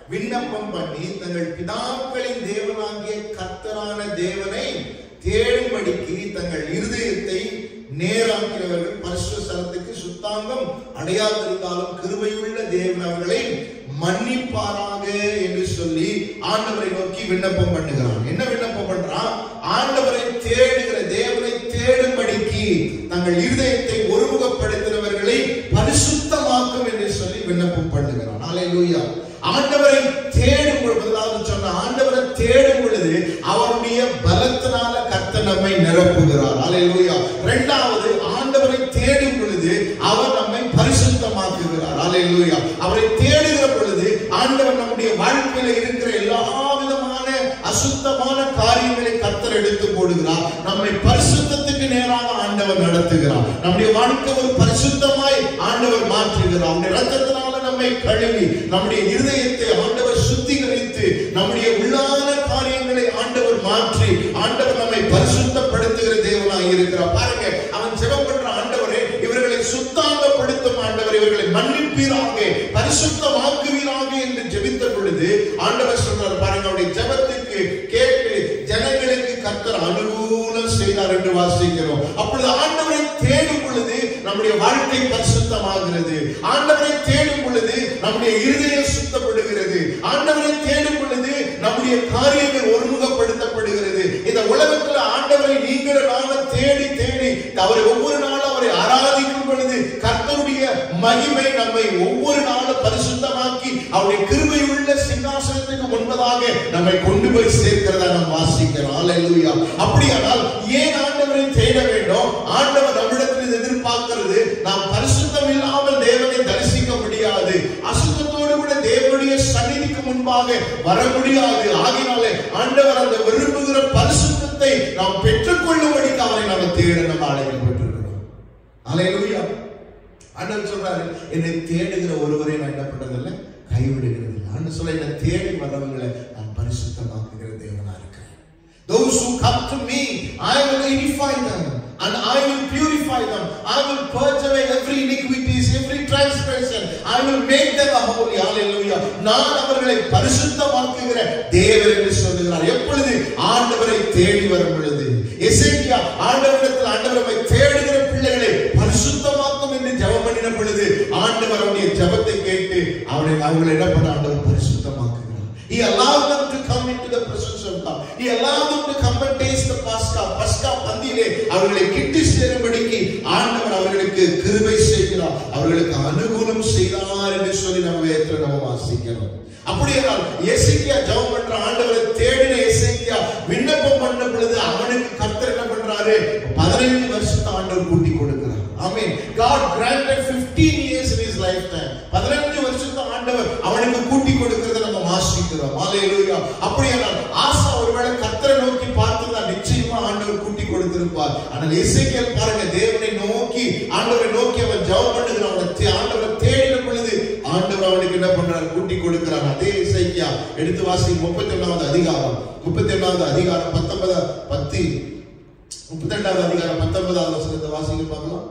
S1: விண்ணப்பம் பண்ணி தங்கள் பிதாக்களின் தேவனாகிய கர்த்தரான தேவனை தேடும்படிக்கு தங்கள் இருதயத்தை நேராக்கிறவர்கள் பரிசுத்த ஸ்தலத்துக்கு சுத்தாங்கம் அடையாதிருந்தாலும் கிருபையுள்ள தேவன் அவர்களை மன்னிப்பாராக என்று சொல்லி ஆண்டவரை நோக்கி விண்ணப்பம் பண்ணுகிறான் என்ன விண்ணப்பம் பண்றான் ஆண்டவரை தேடுகிற தேவனை தேடும்படிக்கு தங்கள் இருதயத்தை ஒருமுகப்படுத்தினவர்களை பரிசுத்தமாக்கும் என்று சொல்லி விண்ணப்பம் பண்ணுகிறான் அல்லேலூயா ஆண்டவரை தேடும் பொழுது முதலாவது சொன்ன ஆண்டவரை தேடும் பொழுது அவருடைய பலத்தினால கர்த்தர் நம்மை நிரப்புகிறார் அல்லேலூயா இரண்டாவது ஆண்டவரை தேடும் பொழுது அவர் நம்மை பரிசுத்தமாக்குகிறார் அல்லேலூயா அவரை தேடுகிற பொழுது ஆண்டவர் நம்முடைய வாழ்க்கையில இருக்கிற எல்லா விதமான அசுத்தமான காரியங்களை கர்த்தர் எடுத்து போடுகிறார் நம்மை பரிசுத்தத்துக்கு நேராக ஆண்டவர் நடத்துகிறார் நம்முடைய வாழ்க்கை ஒரு பரிசுத்தமாய் ஆண்டவர் மாற்றுகிறார் அவருடைய ரத்தத்தினால நம்மை கழுவி நம்முடைய இருதயத்தை ஆண்டவர் சுத்திகரித்து நம்முடைய உள்ளான காரியங்களை ஆண்டவர் மாற்றி ஆண்டவர் நம்மை பரிசுத்தப்படுத்துகிற தேவனாய் இருக்கிறார் பாருங்க அவன் ஜெபம் பண்ற ஆண்டவரே இவர்களை சுத்தாங்கப்படுத்தும் ஆண்டவர் இவர்களை மன்னிப்பீராக பரிசுத்தமாக்குவீராக என்று ஜெபித்த பொழுது ஆண்டவர் சொல்றார் பாருங்க அவருடைய ஜெபத்துக்கு கேட்டு ஜனங்களுக்கு கர்த்தர் அனுகூலம் செய்தார் என்று வாசிக்கிறோம் அப்பொழுது ஆண்டவரை தேடும் பொழுது நம்முடைய வாழ்க்கை பரிசுத்தமாகிறது ஆண்டவரை தேடும் பொழுது நம்முடைய இருதயம் சுத்தப்படுகிறது ஆண்டவரை தேடும் பொழுது நம்முடைய காரியங்கள் ஒருமுகப்படுத்தப்படுகிறது இந்த உலகத்துல ஆண்டவரை நீங்கள் நானும் தேடி தேடி அவரை ஒவ்வொரு நாளும் அவரை ஆராதிக்கும் பொழுது கர்த்தருடைய மகிமை நம்மை ஒவ்வொரு நாளும் பரிசுத்தமாக்கி அவருடைய கிருபை உள்ள சிங்காசனத்துக்கு முன்பதாக நம்மை கொண்டு போய் சேர்க்கிறதா நாம் வாசிக்கிறோம் அல்லேலூயா அப்படியானால் ஏன் ஆண்டவரை தேட வேண்டும் ஆண்டவர் நம்மிடத்தில் எதிர்பார்க்கிறது நாம் பரிசுத்தம் இல்லாமல் தேவனை தரிசிக்க முடியாது அசுத்தத்தோடு கூட தேவனுடைய சந்நிதிக்கு முன்பாக வர முடியாது ஆகினாலே ஆண்டவர் அந்த விரும்புகிற பரிசுத்தத்தை நாம் பெற்றுக்கொள்ளும்படிக்கு அவரை நாம் தேட நம்ம அழைக்கப்பட்டிருக்கிறோம் அல்லேலூயா ஆண்டவர் சொல்றாரு என்னை தேடுகிற ஒருவரை நான் என்ன பண்றதில்ல கைவிடுகிறது இல்லை ஆண்டு சொல்ல என்னை தேடி வர்றவங்களை நான் பரிசுத்தமாக்குகிற தேவனா இருக்கிறேன் Those who come to me, I will edify them and I will purify them. I will purge away every iniquities, every transgression. I will make them a holy. Hallelujah. நான் அவர்களை பரிசுத்தமாக்குகிற தேவன் என்று சொல்லுகிறார் எப்பொழுது ஆண்டவரை தேடி வரும் பொழுது எசேக்கியா ஆண்டவரிடத்தில் ஆண்டவரை தேடுகிற பிள்ளைகளை பரிசுத்தமாக்கும் என்று ஜெபம் பண்ணின பொழுது ஆண்டவர் அவருடைய ஜெபத்தை கேட்டு அவரை அவங்களை என்ன பண்ண ஆண்டவர் பரிசுத்தமாக்குகிறார் He allowed them to come into the presence of God. He allowed them to come and taste the Pascha. Pascha பந்தியிலே அவர்களை கிட்டி சேரும்படிக்கு ஆண்டவர் அவர்களுக்கு கிருபை செய்கிறார் அவர்களுக்கு அனுகூலம் செய்தார் என்று சொல்லி நம்ம வேதத்துல நம்ம வாசிக்கிறோம் அப்படியானால் எசேக்கியா ஜெபம் பண்ற ஆண்டவரை தேடின எசேக்கியா விண்ணப்பம் பண்ண பொழுது அவனுக்கு கர்த்தர் என்ன பண்றாரு பதினைந்து வருஷத்தை ஆண்டவர் கூட்டி கொடுக்கிறார் ஆமென் God granted 15 years in his lifetime 15 வருஷத்தை ஆண்டவர் அவனுக்கு கூட்டி கொடுக்கிறத நம்ம வாசிக்கிறோம் ஹalleluya அப்படியானால் ஆசா ஒருவேளை கர்த்தரை நோக்கி பார்த்திருந்தா நிச்சயமா ஆண்டவர் கூட்டி கொடுத்திருப்பார் ஆனால் எசேக்கியேல் பாருங்க தேவனை நோக்கி ஆண்டவரை நோக்கி அவன் ஜெபம் பண்ணுகிறான் அவனை தே- ஆண்டவரை தேடின பொழுது ஆண்டவர் அவனுக்கு என்ன பண்றார் கூட்டி கொடுக்கிறார் அதே இசைக்கியா எடுத்து வாசி முப்பத்தி ஒன்னாவது அதிகாரம் முப்பத்தி ஒன்னாவது அதிகாரம் பத்தொன்பதா பத்தி முப்பத்தி ரெண்டாவது அதிகாரம் பத்தொன்பதாவது வசனத்தை வாசிங்க பார்க்கலாம்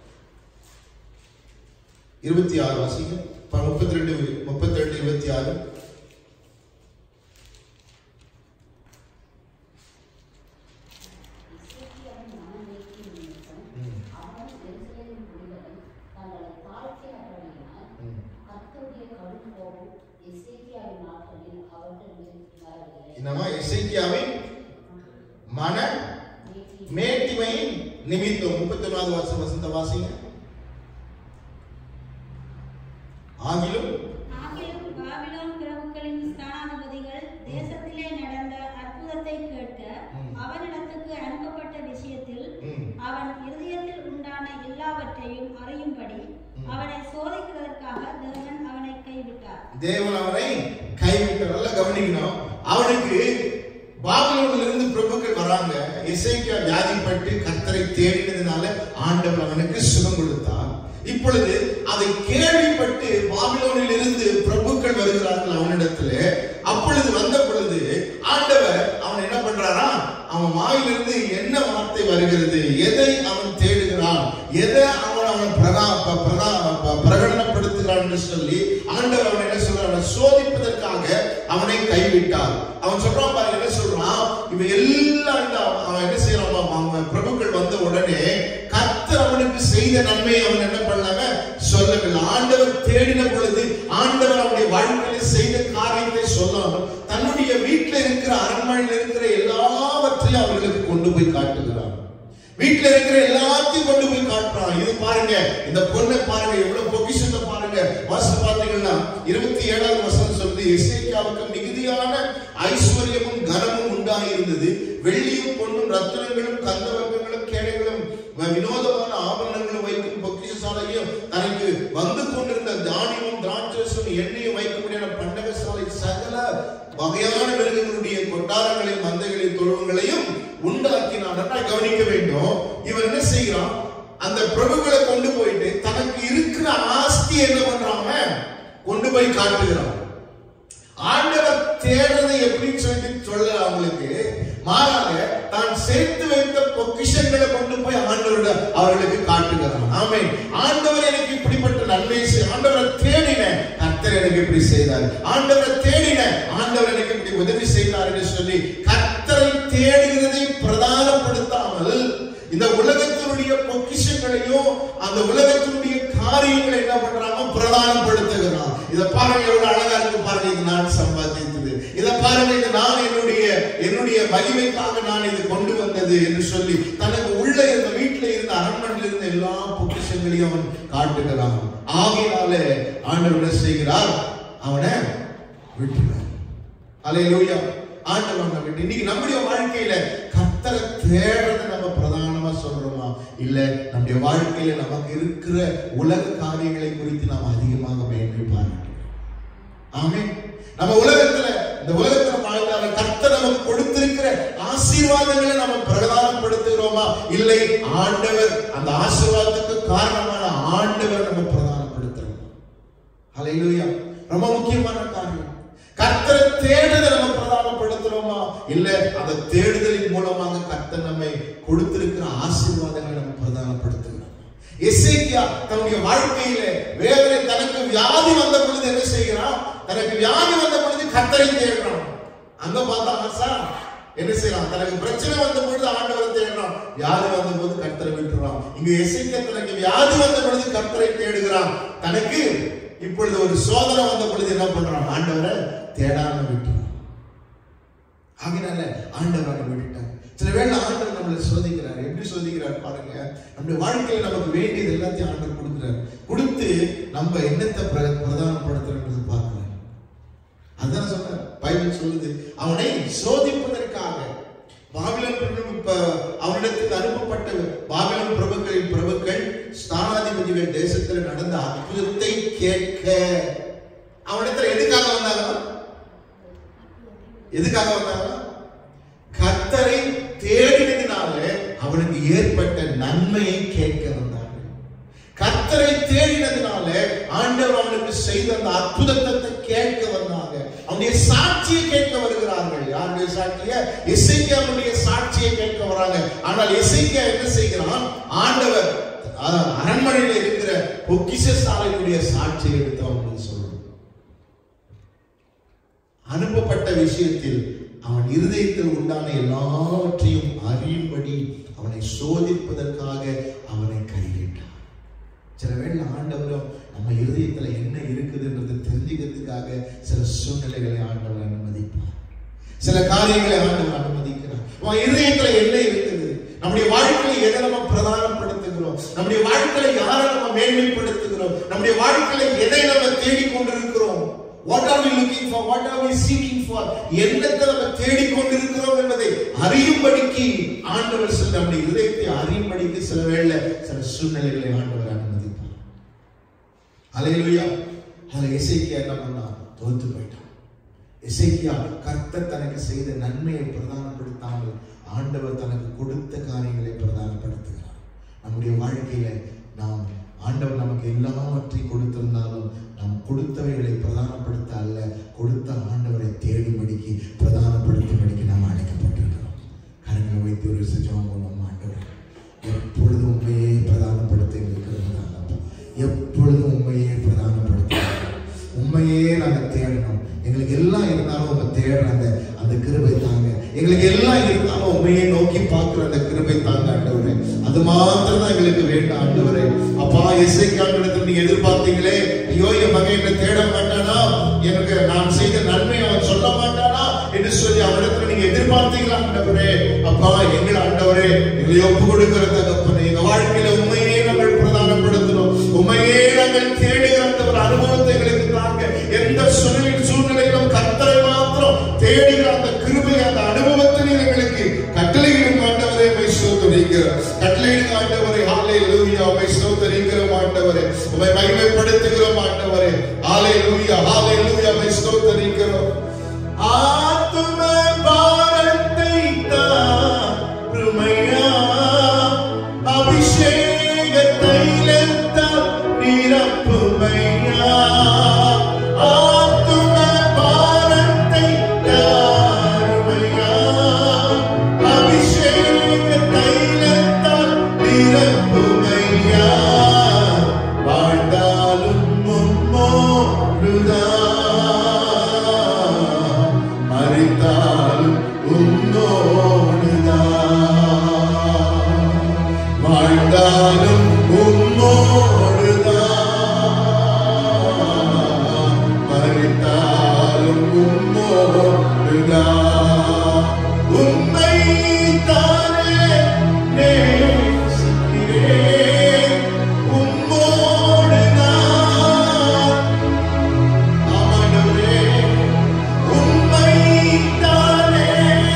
S1: இருபத்தி ஆறு வாசிங்க முப்பத்தி ரெண்டு முப்பத்தி ரெண்டு இருபத்தி ஆறு
S4: இசைக்கியாவின் மனநிலைக்கு நிமித்தம்
S1: ம்.
S4: அவன் எருசலேமின் குடிகளை தங்களை தாழ்த்தினபடியினால்
S1: ம்.
S4: கர்த்தருடைய கடும் கோபம் எசேக்கியாவின் நாட்களில் அவர்கள் மேல் வரவில்லை.
S1: என்னமா இசைக்கியாவின் மன
S4: மேட்டி-
S1: மேட்டிமையின் நிமித்தம் முப்பத்தி ஒன்னாவது வருஷம் வசந்த வாசிங்க ஆகிலும்
S3: ஆகிலும் பாபிலோன் பிரபுக்களின் ஸ்தானாதிபதிகள் தேசத்திலே நடந்த அற்புதத்தை கேட்க
S1: ம்.
S3: அவனிடத்துக்கு அனுப்பப்பட்ட விஷயத்தில்
S1: ம்,
S3: அவன் இருதயத்தில் உண்டான எல்லாவற்றையும் அறியும்படி
S1: ம்.
S3: அவனை சோதிக்கிறதற்காக தேவன் அவனை கைவிட்டார்
S1: தேவன் அவனை கைவிட்டார் நல்லா கவனிக்கணும் அவனுக்கு பாபிலோனில் இருந்து பிரபுக்கள் வராங்க இசைக்கியா வியாதிப்பட்டு கர்த்தரை தேடினதுனால ஆண்டவர் அவனுக்கு சுகம் கொடுத்தார் இப்பொழுது அதை கேள்விப்பட்டு பாபிலோனில் இருந்து பிரபுக்கள் வருகிறார்கள் அவனிடத்துல அப்பொழுது வந்த பொழுது ஆண்டவர் அவன் என்ன பண்றாரா அவன் வாயிலிருந்து என்ன வார்த்தை வருகிறது எதை அவன் தேடுகிறான் எதை அவன் அவன் பிரதா ப- பிரதா ப- பிரகடனப்படுத்துகிறான் என்று சொல்லி ஆண்டவர் அவன் என்ன சொல்றான் அவனை சோதிப்பதற்காக கொடுப்பதற்காக அவனை கைவிட்டார் அவன் சொல்றான் பாருங்க என்ன சொல்றான் இவன் எல்லாம் இந்த அவன் என்ன செய்யறான் அவன் பிரபுக்கள் வந்த உடனே கர்த்தர் அவனுக்கு செய்த நன்மையை அவன் என்ன பண்ணாங்க சொல்லவில்லை ஆண்டவர் தேடின பொழுது ஆண்டவர் அவனுடைய வாழ்க்கையில செய்த காரியத்தை சொல்லாமல் தன்னுடைய வீட்டில் இருக்கிற அரண்மனையில் இருக்கிற எல்லாவற்றையும் அவர்களுக்கு கொண்டு போய் காட்டுகிறார் வீட்டுல இருக்கிற எல்லாத்தையும் கொண்டு போய் காட்டுறான் இது பாருங்க இந்த பொண்ணை பாருங்க எவ்வளவு பொக்கிஷத்தை பாருங்க வாசல் பார்த்தீங்கன்னா இருபத்தி ஏழாவது வசனம் சொல்லுது எசேக்கியாவுக்கு மிகுதியான ஐஸ்வர்யமும் கனமும் உண்டாயிருந்தது வெள்ளியும் பொன்னும் ரத்தினங்களும் கந்தவர்க்கங்களும் கேடைகளும் வ- வினோதமான ஆபரணங்களும் வைக்கும் பொக்கிஷசாலையும் தனக்கு வந்து கொண்டிருந்த தானியமும் திராட்சரசம் எண்ணெயும் வைக்கும்படியான பண்டகசாலை சகல வகையான மிருகங்களுடைய கொட்டாரங்களையும் மந்தைகளையும் தொழுவங்களையும் உண்டாக்கினான் நல்லா கவனிக்க வேண்டும் இவன் என்ன செய்கிறான் அந்த பிரபுக்களை கொண்டு போயிட்டு தனக்கு இருக்கிற ஆஸ்தி என்ன பண்றாங்க கொண்டு போய் காட்டுகிறான் ஆண்டவர் தேடுறதை எப்படின்னு சொல்லிட்டு சொல்ல அவங்களுக்கு மாறாக தான் சேர்த்து வைத்த பொக்கிஷங்களை கொண்டு போய் ஆண்டவரோட அவர்களுக்கு காட்டுகிறான் ஆமே ஆண்டவர் எனக்கு இப்படிப்பட்ட நன்மை செய் ஆண்டவரை தேடின கர்த்தர் எனக்கு இப்படி செய்தார் ஆண்டவரை தேடின ஆண்டவர் எனக்கு இப்படி உதவி செய்தார் என்று சொல்லி கர்த்தரை தேடுகிறதை பிரதானப்படுத்தாமல் இந்த உலகத்தினுடைய பொக்கிஷங்களையும் அந்த உலகத்தினுடைய காரியங்களை என்ன பண்றாங்க பிரதானப்படுத்துகிறான் இத பாருங்க எவ்வளவு அழகா இருக்கு பாருங்க இது நான் சம்பாதித்தது இத பாருங்க இது நான் என்னுடைய என்னுடைய மகிமைக்காக நான் இது கொண்டு வந்தது என்று சொல்லி தனக்கு உள்ள இருந்த வீட்டில் இருந்த அரண்மனையில் இருந்த எல்லா பொக்கிஷங்களையும் அவன் காட்டுகிறான் ஆகையினால ஆண்டவர் என்ன செய்கிறார் அவனை விட்டுறார் அலையிலூயா ஆண்டவர் நம்மை விட்டு இன்னைக்கு நம்முடைய வாழ்க்கையில கத்தரை தேடுறதை நம்ம பிரதானமா சொல்றோமா இல்ல நம்முடைய வாழ்க்கையில நமக்கு இருக்கிற உலக காரியங்களை குறித்து நாம் அதிகமாக மேன்மை பாராட்டுகிறோம் ஆமென் நம்ம உலகத்துல இந்த உலகத்துல வாழ்ந்தால கர்த்தர் நமக்கு கொடுத்திருக்கிற ஆசீர்வாதங்களை நம்ம பிரதானப்படுத்துகிறோமா இல்லை ஆண்டவர் அந்த ஆசீர்வாதத்துக்கு காரணமான ஆண்டவர் நம்ம பிரதானப்படுத்துறோம் ஹalleluya ரொம்ப முக்கியமான காரியம் கர்த்தரை தேடுதலை நம்ம பிரதானப்படுத்துறோமா இல்ல அந்த தேடுதலின் மூலமாக கர்த்தர் நம்மை கொடுத்திருக்கிற ஆசீர்வாதங்களை நம்ம பிரதானப்படுத்துகிறோம் எசேக்கியா தன்னுடைய வாழ்க்கையில வேதனை தனக்கு வியாதி வந்த பொழுது என்ன செய்கிறான் தனக்கு வியாதி வந்த பொழுது கர்த்தரை தேடுறான் அங்க பார்த்தா ஆசா என்ன செய்யறான் தனக்கு பிரச்சனை வந்த பொழுது ஆண்டவரை தேடுறான் வியாதி வந்த போது கர்த்தரை விட்டுறான் இங்க எசேக்கியா தனக்கு வியாதி வந்த பொழுது கர்த்தரை தேடுகிறான் தனக்கு இப்பொழுது ஒரு சோதனை வந்த பொழுது என்ன பண்றான் ஆண்டவரை தேடாம விட்டுறான் ஆகினால ஆண்டவர் அவனை விட்டுட்டார் சில வேளை ஆண்டவர் நம்மளை சோதிக்கிறார் எப்படி சோதிக்கிறார் பாருங்க நம்முடைய வாழ்க்கையில நமக்கு வேண்டியது எல்லாத்தையும் ஆண்டவர் கொடுக்கிறார் கொடுத்து நம்ம என்னத்தை பிர- பிரதானப்படுத்துறோம்ன்றது பார்க்கிறார் அதான் சொன்ன பைபிள் சொல்லுது அவனை சோதிப்பதற்காக பாபிலோன் பிரபு இப்ப அவனிடத்தில் அனுப்பப்பட்ட பாபிலோன் பிரபுக்களின் பிரபுக்கள் ஸ்தானாதிபதிகள் தேசத்தில் நடந்த அற்புதத்தை கேட்க அவனிடத்துல எதுக்காக வந்தாங்க எதுக்காக வந்தாங்க கர்த்தரை தேடினதினால அவனுக்கு ஏற்பட்ட நன்மையை கேட்க வந்தார்கள் கர்த்தரை தேடினதினால ஆண்டவர் அவனுக்கு செய்த அந்த அற்புதத்தை கேட்க வந்தாங்க அவனுடைய சாட்சியை கேட்க வருகிறார்கள் யாருடைய சாட்சிய இசைக்கியாவுடைய சாட்சியை கேட்க வராங்க ஆனால் இசைக்கியா என்ன செய்கிறான் ஆண்டவர் அஹ், அரண்மனையில் இருக்கிற பொக்கிஷ சாலையினுடைய சாட்சியை எடுத்து அவங்களுக்கு சொல்றான் அனுப்பப்பட்ட விஷயத்தில் அவன் இருதயத்தில் உண்டான எல்லாவற்றையும் அறியும்படி அவனை சோதிப்பதற்காக அவனை கைவிட்டான் சில வேளை ஆண்டவரும் நம்ம இருதயத்துல என்ன இருக்குதுன்றது தெரிஞ்சுக்கிறதுக்காக சில சூழ்நிலைகளை ஆண்டவர் அனுமதிப்பார் சில காரியங்களை ஆண்டவர் அனுமதிக்கிறார் உன் இருதயத்துல என்ன இருக்குது நம்முடைய வாழ்க்கையில எதை நம்ம பிரதானப்படுத்துகிறோம் நம்முடைய வாழ்க்கையில யாரை நம்ம மேன்மைப்படுத்துகிறோம் நம்முடைய வாழ்க்கையில எதை நம்ம தேடிக்கொண்டிருக்கிறோம் what are we looking for what are we seeking for என்னத்தை நம்ம தேடிக்கொண்டிருக்கிறோம் என்பதை அறியும்படிக்கு ஆண்டவர் சில நம்முடைய இதயத்தை அறியும்படிக்கு சில வேளை சில சூழ்நிலைகளை ஆண்டவர் அனுமதிப்பார் அலையிலுயா அதுல இசைக்கியா என்ன பண்ணா தோத்து போயிட்டான் இசைக்கியா கர்த்தர் தனக்கு செய்த நன்மையை பிரதானப்படுத்தாமல் ஆண்டவர் தனக்கு கொடுத்த காரியங்களை பிரதானப்படுத்துகிறார் நம்முடைய வாழ்க்கையில நாம் ஆண்டவர் நமக்கு எல்லாவற்றையும் கொடுத்திருந்தாலும் நாம் கொடுத்தவைகளை பிரதானப்படுத்த அல்ல கொடுத்த ஆண்டவரை தேடும்படிக்கு பிரதானப்படுத்தும்படிக்கு நாம் அழைக்கப்பட்டிருக்கிறோம் கரங்களை வைத்து ஒரு சுஜம் பண்ணும் ஆண்டவர் எப்பொழுதும் உண்மையே பிரதானப்படுத்த எங்களுக்கு இருந்தாங்க எப்பொழுதும் உண்மையே பிரதானப்படுத்த உண்மை உண்மையே நாங்க தேடணும் எங்களுக்கு எல்லாம் இருந்தாலும் உங்க தேடுற அந்த அந்த கிருபை தாங்க எங்களுக்கு எல்லாம் இருந்தாலும் உண்மையை நோக்கி பார்க்கிற அந்த கிருபை தாங்க ஆண்டவரே அது மாத்திரம் தான் எங்களுக்கு வேண்டும் ஆண்டவரே அப்பா இசைக்காண்டிடத்தில் நீங்க எதிர்பார்த்தீங்களே ஐயோ என் மகன் என்ன தேட மாட்டானா எனக்கு நான் செய்த நன்மை அவன் சொல்ல மாட்டானா என்று சொல்லி அவனிடத்துல நீங்க எதிர்பார்த்தீங்களா ஆண்டவரே அப்பா எங்கள் ஆண்டவரே எங்களை ஒப்பு கொடுக்கிற தகப்பனே எங்க வாழ்க்கையில உண்மையே நாங்கள் பிரதானப்படுத்தணும் உண்மையே நாங்கள் தேடுகிற அந்த ஒரு அனுபவத்தை எங்களுக்கு தாங்க எந்த சூழ்நிலை சூழ்நிலையிலும் கத்தரை மாத்திரம் தேடுகிற அந்த கிருபை அந்த அனுபவத்தை நீர் எங்களுக்கு கட்டளையிடும் ஆண்டவரே மை சோதரிக்கிற கட்டளையிடும் ஆண்டவரே ஹாலே லூயா மை சோதரிக்கிற ஆண்டவரே உமை மகிமைப்படுத்துகிறோம் ஆண்டவரே ஹாலே லூயா ஹாலே லூயா மை சோதரிக்கிறோம் ஆத்தும பாரத்தை தாருமையா அபிஷேக தைலத்தால் நிரப்புமையா ஆத்தும பாரத்தை தாருமையா அபிஷேக தைலத்தால் நிரப்புமையா வாழ்ந்தாலும் மும்மோடுதான் மறித்தாலும் உன்னோடுதான் வாழ்ந்தாலும் உம்மோடுதான் மறித்தாலும் உம்மோடுதான் உண்மை தானே நேசிக்கிறேன் உம்மோடுதான் ஆமாண்டவரே உம்மை தானே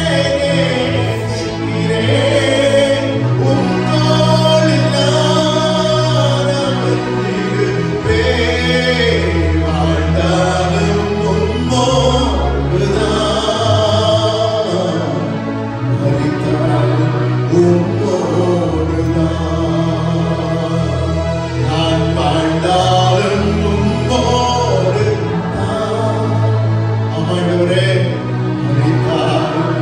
S1: நேசிக்கிறேன். உம்மோடு நான் அமர்ந்திருப்பேன். வாழ்ந்தாலும் உம்மோடுதான். மரித்தாலும் உம்மோடுதான். நான் வாழ்ந்தாலும் உம்மோடுதான். ஆமாண்டவரே, மரித்தாலும்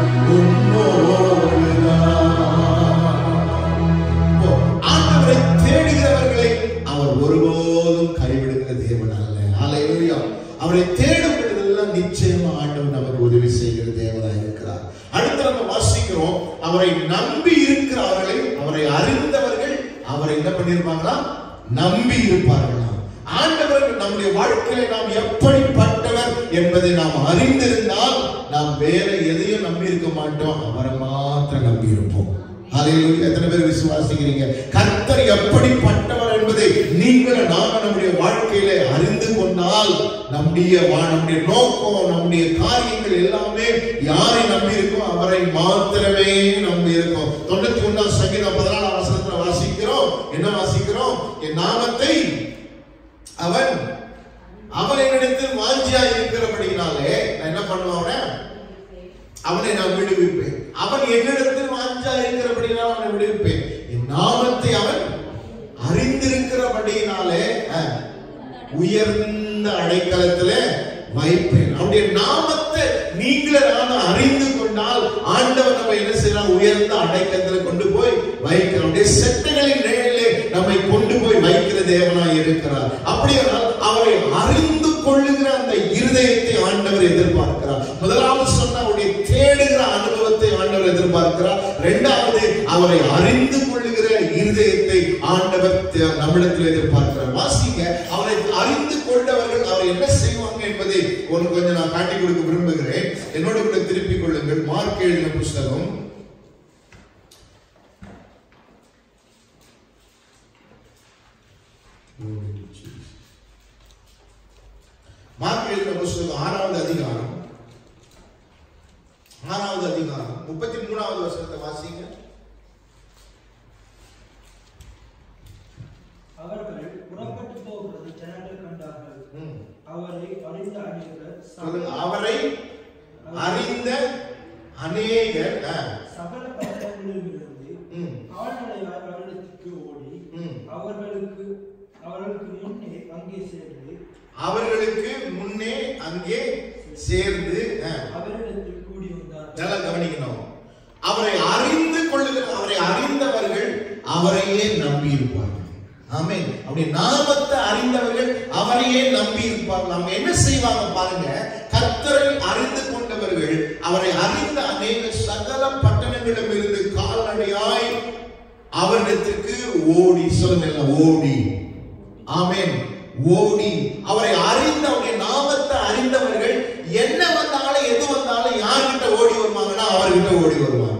S1: உம்மோடுதான். இப்போ ஆண்டவரை தேடுகிறவர்களை அவர் ஒருபோதும் கைவிடுகிற தேவன் அல்ல ஹalleluya அவரை தேடும் பொழுதெல்லாம் நிச்சயமா ஆண்டவர் நமக்கு உதவி செய்கிற தேவனாய் இருக்கிறார் அடுத்து நம்ம வாசிக்கிறோம் அவரை நம்பி இருக்கிறவர்களை அவரை அறிந்தவர்கள் அவரை என்ன பண்ணியிருப்பாங்களா நம்பி இருப்பார்களாம் ஆண்டவர் நம்முடைய வாழ்க்கையில நாம் எப்படிப்பட்டவர் என்பதை நாம் அறிந்திருந்தால் நாம் வேற எதையும் நம்பி இருக்க மாட்டோம் அவரை மாத்திரம் நம்பி இருப்போம் ஹalleluya எத்தனை பேர் விசுவாசிக்கிறீங்க கர்த்தர் எப்படிப்பட்டவர் என்பதை நீங்கள் நாம நம்முடைய வாழ்க்கையில அறிந்து கொண்டால் நம்முடைய வா- நம்முடைய நோக்கம் நம்முடைய காரியங்கள் எல்லாமே யாரை நம்பி இருக்கோம் அவரை மாத்திரமே நம்பி இருக்கோம் தொண்ணூத்தி ஒன்றாம் சங்கீதம் பதினாலாம் வசனத்துல வாசிக்கிறோம் என்ன வாசிக்கிறோம் என் நாமத்தை அவன் அவன் என்னிடத்தில் வாஞ்சியா இருக்கிறபடினாலே நான் என்ன பண்ணுவான் அவனை? அவனை நான் விடுவிப்பேன் அவன் என்னிடத்தில் வாஞ்சா இருக்கிறபடினால் அவனை விடுவிப்பேன் என் நாமத்தை அவன் அறிந்திருக்கிறபடினாலே அஹ், உயர்ந்த அடைக்கலத்திலே வைப்பேன் அவருடைய நாமத்தை நீங்களே நானும் அறிந்து கொண்டால் ஆண்டவர் நம்ம என்ன செய்யலாம் உயர்ந்த அடைக்கலத்தில் கொண்டு போய் வைக்கிறோம் அவருடைய செட்டைகளின் நிழலிலே நம்மை கொண்டு போய் வைக்கிற தேவனாய் இருக்கிறார் அப்படியானால் அவரை அறிந்து கொள்ளுகிற அந்த இருதயத்தை ஆண்டவர் எதிர்பார்க்கிறார் முதலாவது சொன்ன அவருடைய தேடுகிற அனுபவத்தை ஆண்டவர் எதிர்பார்க்கிறார் இரண்டாவது அவரை அறிந்து கொள்ளுகிற இருதயத்தை ஆண்டவர் தே- நம்மிடத்தில் எதிர்பார்க்கிறார் வாசிங்க அவரை அறிந்து கொண்டவர்கள் அவர் என்ன செய்வாங்க என்பதை ஒரு கொஞ்சம் நான் காட்டி கொடுக்க விரும்புகிறேன் என்னோட கூட திருப்பிக் கொள்ளுங்கள் மார்க் எழுதின புஸ்தகம் மார்க் எழுதின புஸ்தகம் ஆறாவது அதிகாரம் ஆறாவது அதிகாரம் முப்பத்தி மூணாவது வசனத்தை வாசிங்க
S2: அவர்கள் புறப்பட்டு போகிறது ஜனங்கள் கண்டார்கள்
S1: ம்.
S2: அவரை அறிந்த அநேகர்
S1: சொல்லுங்க
S2: சகல-
S1: அவரை அறிந்த அநேகர் ஆ,
S2: சகல பட்டணங்களிலிருந்து
S1: ம்,
S2: கால்நடையாய் அவரிடத்துக்கு ஓடி
S1: ம்.
S2: அவர்களுக்கு அவர்களுக்கு முன்னே அங்கே சேர்ந்து
S1: அவர்களுக்கு முன்னே அங்கே சேர்ந்து ஆ,
S2: அவரிடத்தில் கூடி வந்தார்கள்
S1: நல்லா கவனிக்கணும் அவரை அறிந்து கொள்ளுகிற அவரை அறிந்தவர்கள் அவரையே நம்பி இருப்பார்கள் ஆமென் அப்படி நாமத்தை அறிந்தவர்கள் அவரையே நம்பி இருப்பார்கள் அவங்க என்ன செய்வாங்க பாருங்க கர்த்தரை அறிந்து கொண்டவர்கள் அவரை அறிந்த அநேக சகல பட்டணங்களிடமிருந்து கால்நடையாய் அவரிடத்திற்கு ஓடி சொல்லுங்க எல்லாம், ஓடி ஆமென் ஓடி அவரை அறிந்த அவருடைய நாமத்தை அறிந்தவர்கள் என்ன வந்தாலும் எது வந்தாலும் யார்கிட்ட ஓடி வருவாங்கன்னா அவர்கிட்ட ஓடி வருவாங்க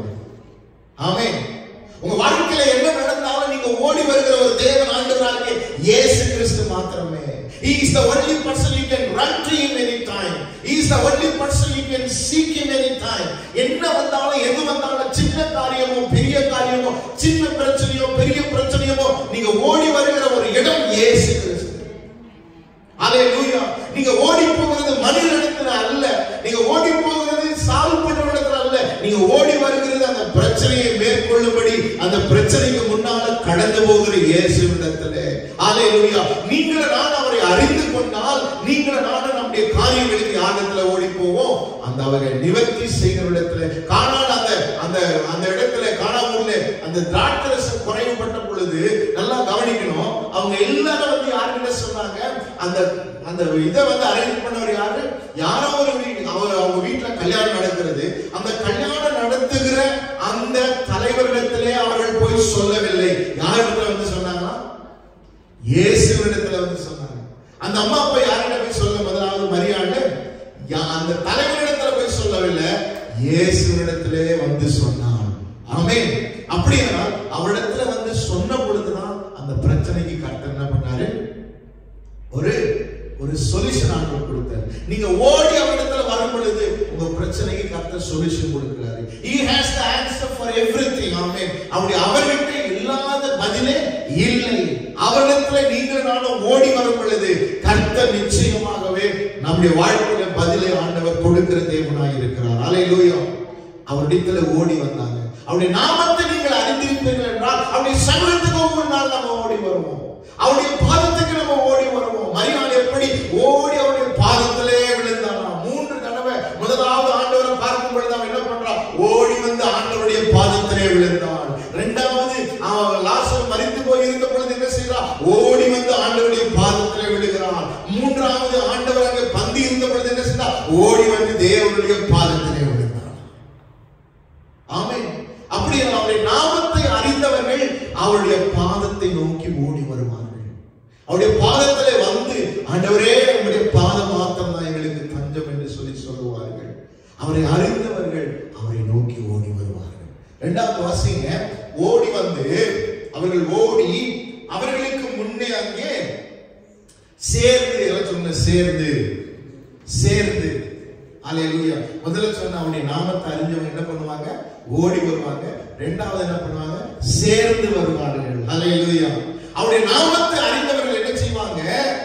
S1: ஆமென் உங்க வாழ்க்கையில என்ன நடந்தாலும் நீங்க ஓடி வருகிற ஒரு தேவன் ஆண்டவராக இயேசு கிறிஸ்து மாத்திரமே He is the only person you can run to him anytime. He is the only person you can seek him anytime. என்ன வந்தாலும் எது வந்தாலும் சின்ன காரியமோ பெரிய காரியமோ சின்ன பிரச்சனையோ பெரிய பிரச்சனையோ நீங்க ஓடி வருகிற ஒரு இடம் இயேசு கிறிஸ்து அல்லேலூயா நீங்க ஓடி போகிறது மனிதனிடத்துல அல்ல நீங்க ஓடி போகிறது சால்வ் பண்ணுவதற்கு அல்ல நீங்க ஓடி வருகிறது அந்த பிரச்சனையை மேற்கொள்ளும்படி அந்த பிரச்சனைக்கு முன்னால கடந்து போகிற இயேசுவிடத்திலே அல்லேலூயா நீங்கள் நான் அவரை அறிந்து கொண்டால் நீங்கள் நான் நம்முடைய காரியங்களுக்கு யாரிடத்துல ஓடி போவோம் அந்த அவரை நிவர்த்தி செய்கிற இடத்துல காணாத அந்த அந்த அந்த இடத்துல காணாமூர்ல அந்த திராட்சரசம் குறைவுபட்ட பொழுது நல்லா கவனிக்கணும் அவங்க எல்லாரும் வந்து யாருக்கிட்ட சொன்னாங்க அந்த அந்த இதை வந்து அரேஞ்ச் பண்ணவர் யாரு யாரோ ஒரு வீ- அவர் அவங்க வீட்டுல கல்யாணம் நடக்கிறது அந்த கல்யாணம் நடத்துகிற அந்த தலைவரிடத்திலே அவர்கள் போய் சொல்லவில்லை யாரிடத்துல வந்து சொன்னாங்களா இயேசுவிடத்துல வந்து சொன்னாங்க அந்த அம்மா போய் யார்கிட்ட போய் சொல்ல முதலாவது மரியாதை யா- அந்த தலைவரிடத்துல போய் சொல்லவில்லை இயேசுவிடத்திலே வந்து சொன்னான் ஆமென் அப்படின்னா அவரிடத்துல வந்து சொன்ன பொழுதுதான் அந்த பிரச்சனைக்கு கர்த்தர் என்ன பண்ணாரு ஒரு ஒரு சொல்யூஷன் ஆண்டவர் கொடுத்தார் நீங்க ஓடி அவரிடத்துல வரும் பொழுது உங்க பிரச்சனைக்கு கர்த்தர் சொல்யூஷன் கொடுக்கிறாரு he has the answer for everything ஆமென் அப்படி அவர்கிட்ட இல்லாத பதிலே இல்லை அவரிடத்துல நீங்கள் நானும் ஓடி வரும் பொழுது கர்த்தர் நிச்சயமாகவே நம்முடைய வாழ்க்கையில பதிலை ஆண்டவர் கொடுக்கிற தேவனாய் இருக்கிறார் அல்லேலூயா அவரிடத்துல ஓடி வந்தாங்க அவருடைய நாமத்தை நீங்கள் அறிந்திருப்பீர்கள் என்றால் அவருடைய சமூகத்துக்கு ஒவ்வொரு நாள் நம்ம ஓடி வருவோம் அவருடைய பாதத்துக்கு நம்ம ஓடி வருவோம் மரியாதை எப்படி ஓடி அவருடைய பாதத்திலே விழுந்தானா மூன்று தடவை முதலாவது ஆண்டவரை பார்க்கும் பொழுது அவன் என்ன பண்றான் ஓடி வந்து ஆண்டவருடைய பாதத்திலே விழுந்தான் இரண்டாவது அவன் லாசர் மரித்து போய் இருந்த பொழுது என்ன செய்யறான் ஓடி வந்து ஆண்டவருடைய பாதத்திலே விழுகிறான் மூன்றாவது ஆண்டவர் அங்கே பந்தி இருந்த பொழுது என்ன செய்யறான் ஓடி வந்து தேவனுடைய பாதத்திலே விழுந்தான் ஆமென் அப்படி அவருடைய நாமத்தை அறிந்தவர்கள் அவருடைய பாதத்தை நோக்கி ஓடி வருவார்கள் அவருடைய பாதத்திலே வந்து ஆண்டவரே உங்களுடைய பாதம் மாத்திரம் தான் எங்களுக்கு தஞ்சம் என்று சொல்லி சொல்லுவார்கள் அவரை அறிந்தவர்கள் அவரை நோக்கி ஓடி வருவார்கள் இரண்டாவது வாசிங்க ஓடி வந்து அவர்கள் ஓடி அவர்களுக்கு முன்னே அங்கே சேர்ந்து எல்லாம் சொன்ன சேர்ந்து சேர்ந்து அல்லேலூயா முதல்ல சொன்ன அவனுடைய நாமத்தை அறிஞ்சவங்க என்ன பண்ணுவாங்க ஓடி வருவாங்க ரெண்டாவது என்ன பண்ணுவாங்க சேர்ந்து வருவார்கள் அல்லேலூயா அவருடைய நாமத்தை அறிந்தவர்கள் என்ன செய்வாங்க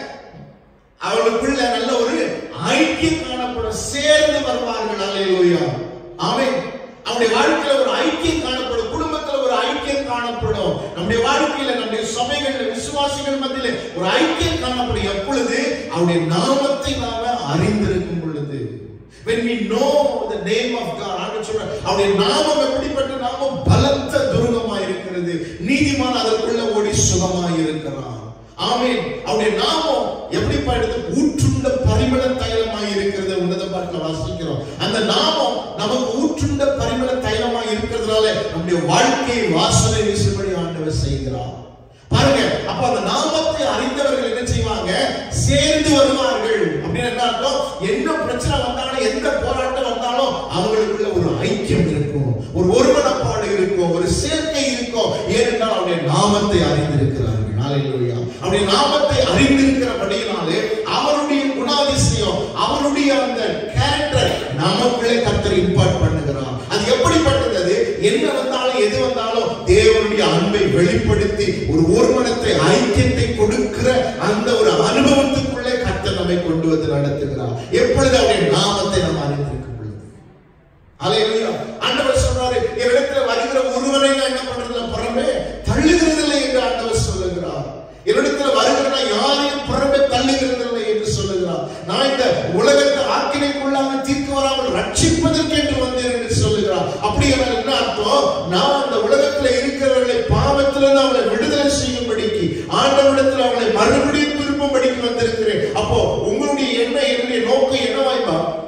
S1: அவளுக்குள்ள நல்ல ஒரு ஐக்கியம் காணப்படும் சேர்ந்து வருவார்கள் அல்லேலூயா ஆமென் அவருடைய வாழ்க்கையில ஒரு ஐக்கியம் காணப்படும் குடும்பத்துல ஒரு ஐக்கியம் காணப்படும் நம்முடைய வாழ்க்கையில நம்முடைய சபைகள்ல விசுவாசிகள் மத்தியில ஒரு ஐக்கியம் காணப்படும் எப்பொழுது அவருடைய நாமத்தை நாம அறிந்திருக்கும் பொழுது when we know the name of God ஆண்டவர் சொல்றார் அவருடைய நாமம் எப்படிப்பட்ட நாமம் பலத்த துருகமாய் இருக்கிறது நீதிமான் அதற்குள்ள ஓடி சுகமாய் இருக்கிறான் ஆமென் அவருடைய நாமம் எப்படிப்பட்டது ஊற்றுண்ட பரிமள தைலமாய் இருக்கிறது உன்னத பாட்டில் வாசிக்கிறோம் அந்த நாமம் நமக்கு ஊற்றுண்ட பரிமள தைலமாய் இருக்கிறதுனால நம்முடைய வாழ்க்கையை வாசனை வீசும்படி ஆண்டவர் செய்கிறார் பாருங்க அப்ப அந்த நாமத்தை அறிந்தவர்கள் என்ன செய்வாங்க சேர்ந்து வருவார்கள் அப்படின்னு என்ன அர்த்தம் என்ன பிரச்சனை வந்தாலும் எந்த போராட்டம் வந்தாலும் அவங்களுக்குள்ள ஒரு ஐக்கியம் இருக்கும் ஒரு ஒருமனப்பாடு இருக்கும் ஒரு சேர்க்கை இருக்கும் ஏனென்றால் அவருடைய நாமத்தை அறிந்திருக்கிறார்கள் ஹalleluya அவருடைய நாமத்தை அறிந்திருக்கிறபடியினாலே அவருடைய குணாதிசயம் அவருடைய அந்த கேரக்டர் நமக்குள்ளே கர்த்தர் இம்பார்ட் பண்ணுகிறார் அது எப்படிப்பட்டது அது என்ன வந்தாலும் எது வந்தாலும் தேவனுடைய அன்பை வெளிப்படுத்தி ஒரு ஒருமனத்தை ஐக்கியத்தை கொடுக்கிற அந்த ஒரு அனுபவத்துக்குள்ளே கர்த்தர் நம்மை கொண்டு வந்து நடத்துகிறார் எப்பொழுது அவருடைய நாமத்தை நாம் அறிந்திருக்கும் பொழுது அல்லேலூயா ஆண்டவர் சொல்றாரு என்னிடத்துல வருகிற ஒருவரை நான் என்ன பண்றதுல புறமே தள்ளுகிறதில்லை என்று ஆண்டவர் சொல்லுகிறார் என்னிடத்துல வருகிற நான் யாரையும் புறமே தள்ளுகிறதில்லை என்று சொல்லுகிறார் நான் இந்த உலகத்தை ஆக்கினைக்குள்ளாக தீர்க்க வராமல் ரட்சிப்பதற்கு என்று வந்தேன் என்று சொல்லுகிறார் அப்படி என்றால் என்ன அர்த்தம் நான் அந்த உலகத்துல இருக்கிறவர்களை பாவத்திலிருந்து அவளை விடுதலை செய்யும்படிக்கு ஆண்டவர்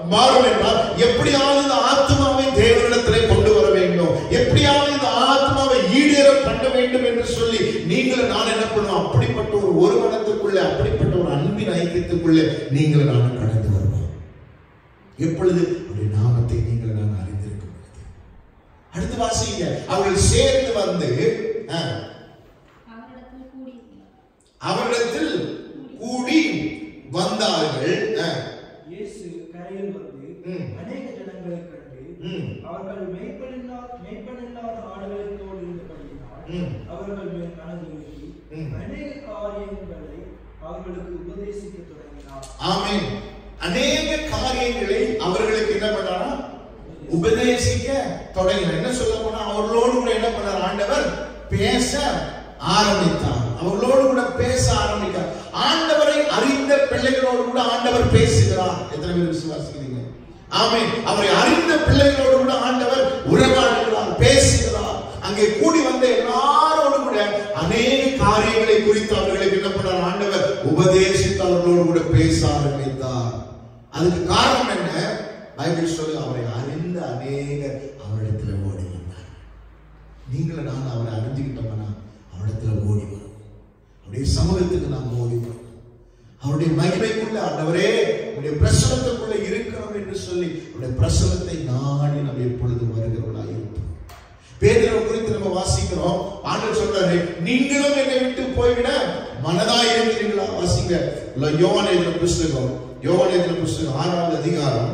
S1: மாறும் என்றால் எப்படியாவது இந்த ஆத்மாவை தேவனிடத்திலே கொண்டு வர வேண்டும் எப்படியாவது இந்த ஆத்மாவை ஈடேற பண்ண வேண்டும் என்று சொல்லி நீங்கள் நான் என்ன பண்ணுவோம் அப்படிப்பட்ட ஒரு ஒரு மனத்துக்குள்ள அப்படிப்பட்ட ஒரு அன்பின் ஐக்கியத்துக்குள்ள நீங்கள் நான் கடந்து வருவோம் எப்பொழுது அவருடைய நாமத்தை நீங்கள் நான் அறிந்திருக்கும் பொழுது அடுத்து வாசிங்க அவர்கள் சேர்ந்து வந்து ஆ,
S3: அவரிடத்தில் கூடி
S1: அவரிடத்தில் கூடி வந்தார்கள் ஆ,
S2: இயேசு கரையில் வந்து
S1: ம்.
S2: அநேக ஜனங்களை கண்டு
S1: ம்,
S2: அவர்கள் மேய்ப்பனில்லா மேய்ப்பனில்லாத ஆடுகளோடு இருந்தபடியினால்
S1: ம்.
S2: அவர்கள் மேல் மனதுருகி
S1: ம்.
S2: அநேக காரியங்களை அவர்களுக்கு உபதேசிக்க தொடங்கினார்
S1: ஆமென் அநேக காரியங்களை அவர்களுக்கு என்ன பண்ணாரா உபதேசிக்க தொடங்கினார் என்ன சொல்ல போனா அவர்களோடு கூட என்ன பண்ணார் ஆண்டவர் பேச ஆரம்பித்தார் அவர்களோடு கூட பேச ஆரம்பித்தார் ஆண்டவரை அறிந்த பிள்ளைகளோடு கூட ஆண்டவர் பேசுகிறார் எத்தனை பேர் விசுவாசிக்கிறீங்க ஆமென் அவரை அறிந்த பிள்ளைகளோடு கூட ஆண்டவர் உறவாடுகிறார் பேசுகிறார் அங்கே கூடி வந்த எல்லாரோடு கூட அநேக காரியங்களை குறித்து அவர்களுக்கு என்ன பண்ணார் ஆண்டவர் உபதேசித்து அவர்களோடு கூட பேச ஆரம்பித்தார் அதுக்கு காரணம் என்ன பைபிள் சொல்லி அவரை அறிந்த அநேக அவரிடத்துல ஓடி வந்தார் நீங்களும் நான் அவரை அறிஞ்சுக்கிட்டோம்னா அவரிடத்துல ஓடி வரும் அவருடைய சமூகத்துக்கு நாம் ஓடி வரும் அவருடைய மகிமைக்குள்ள ஆண்டவரே உடைய பிரசனத்துக்குள்ள இருக்கணும் என்று சொல்லி அவருடைய பிரசனத்தை நாடி நம்ம எப்பொழுது வருகிறவர்களாக இருப்போம் பேதுருவை குறித்து நம்ம வாசிக்கிறோம் ஆண்டவர் சொல்றாரு நீங்களும் என்னை விட்டு போய்விட மனதாய் இருக்கிறீங்களா வாசிங்க இல்ல யோவான் எழுதின புஸ்தகம் யோவான் எழுதின புஸ்தகம் ஆறாவது அதிகாரம்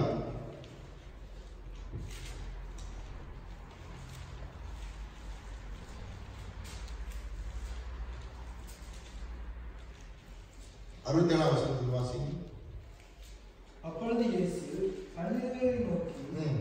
S1: அறுபத்தி ஏழாம் வசனத்தில் வாசிங்க
S2: அப்பொழுது இயேசு அந்நியரை நோக்கி
S1: ம்,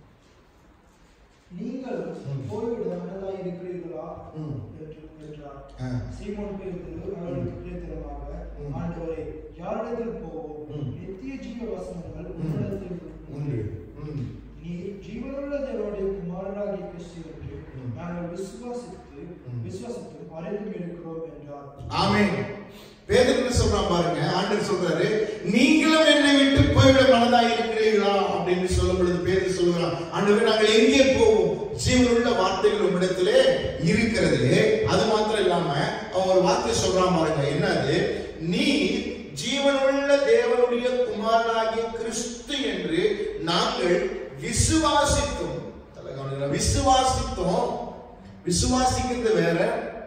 S2: நீங்கள்
S1: ம்.
S2: போய்விட மனதாய் இருக்கிறீர்களா
S1: ம்.
S2: என்று கேட்டார்
S1: ஆ.
S2: சீமோன் பேதுரு அவர்களுக்கு பிரேத்திரமாக
S1: ம்.
S2: ஆண்டவரே யாரிடத்தில் போவோம்
S1: ம்.
S2: நித்திய ஜீவ வசனங்கள்
S1: ம்.
S2: உன்னிடத்தில்
S1: உண்டு ம்,
S2: நீர் ஜீவனுள்ள தேவனுடைய குமாரனாகிய கிறிஸ்து என்று
S1: ம்.
S2: நாங்கள் விசுவாசித்து
S1: ம்.
S2: விசுவாசித்து அறிந்தும் இருக்கிறோம் என்றார்
S1: ஆமென் பேதர் என்ன சொல்றான் பாருங்க ஆண்டவர் சொல்றாரு நீங்களும் என்னை விட்டு போய்விட மனதாய் இருக்கிறீர்களா அப்படின்னு சொல்லும் பொழுது பேதர் சொல்கிறான் ஆண்டவர் நாங்கள் எங்கே போவோம் ஜீவனுள்ள வார்த்தைகள் உம்மிடத்திலே இருக்கிறது அது மாத்திரம் இல்லாம அவன் ஒரு வார்த்தை சொல்றான் பாருங்க என்னது நீ ஜீவனுள்ள தேவனுடைய குமாரனாகிய கிறிஸ்து என்று நாங்கள் விசுவாசித்தோம் தலை கவனிங்க, விசுவாசித்தோம் விசுவாசிக்கிறது வேற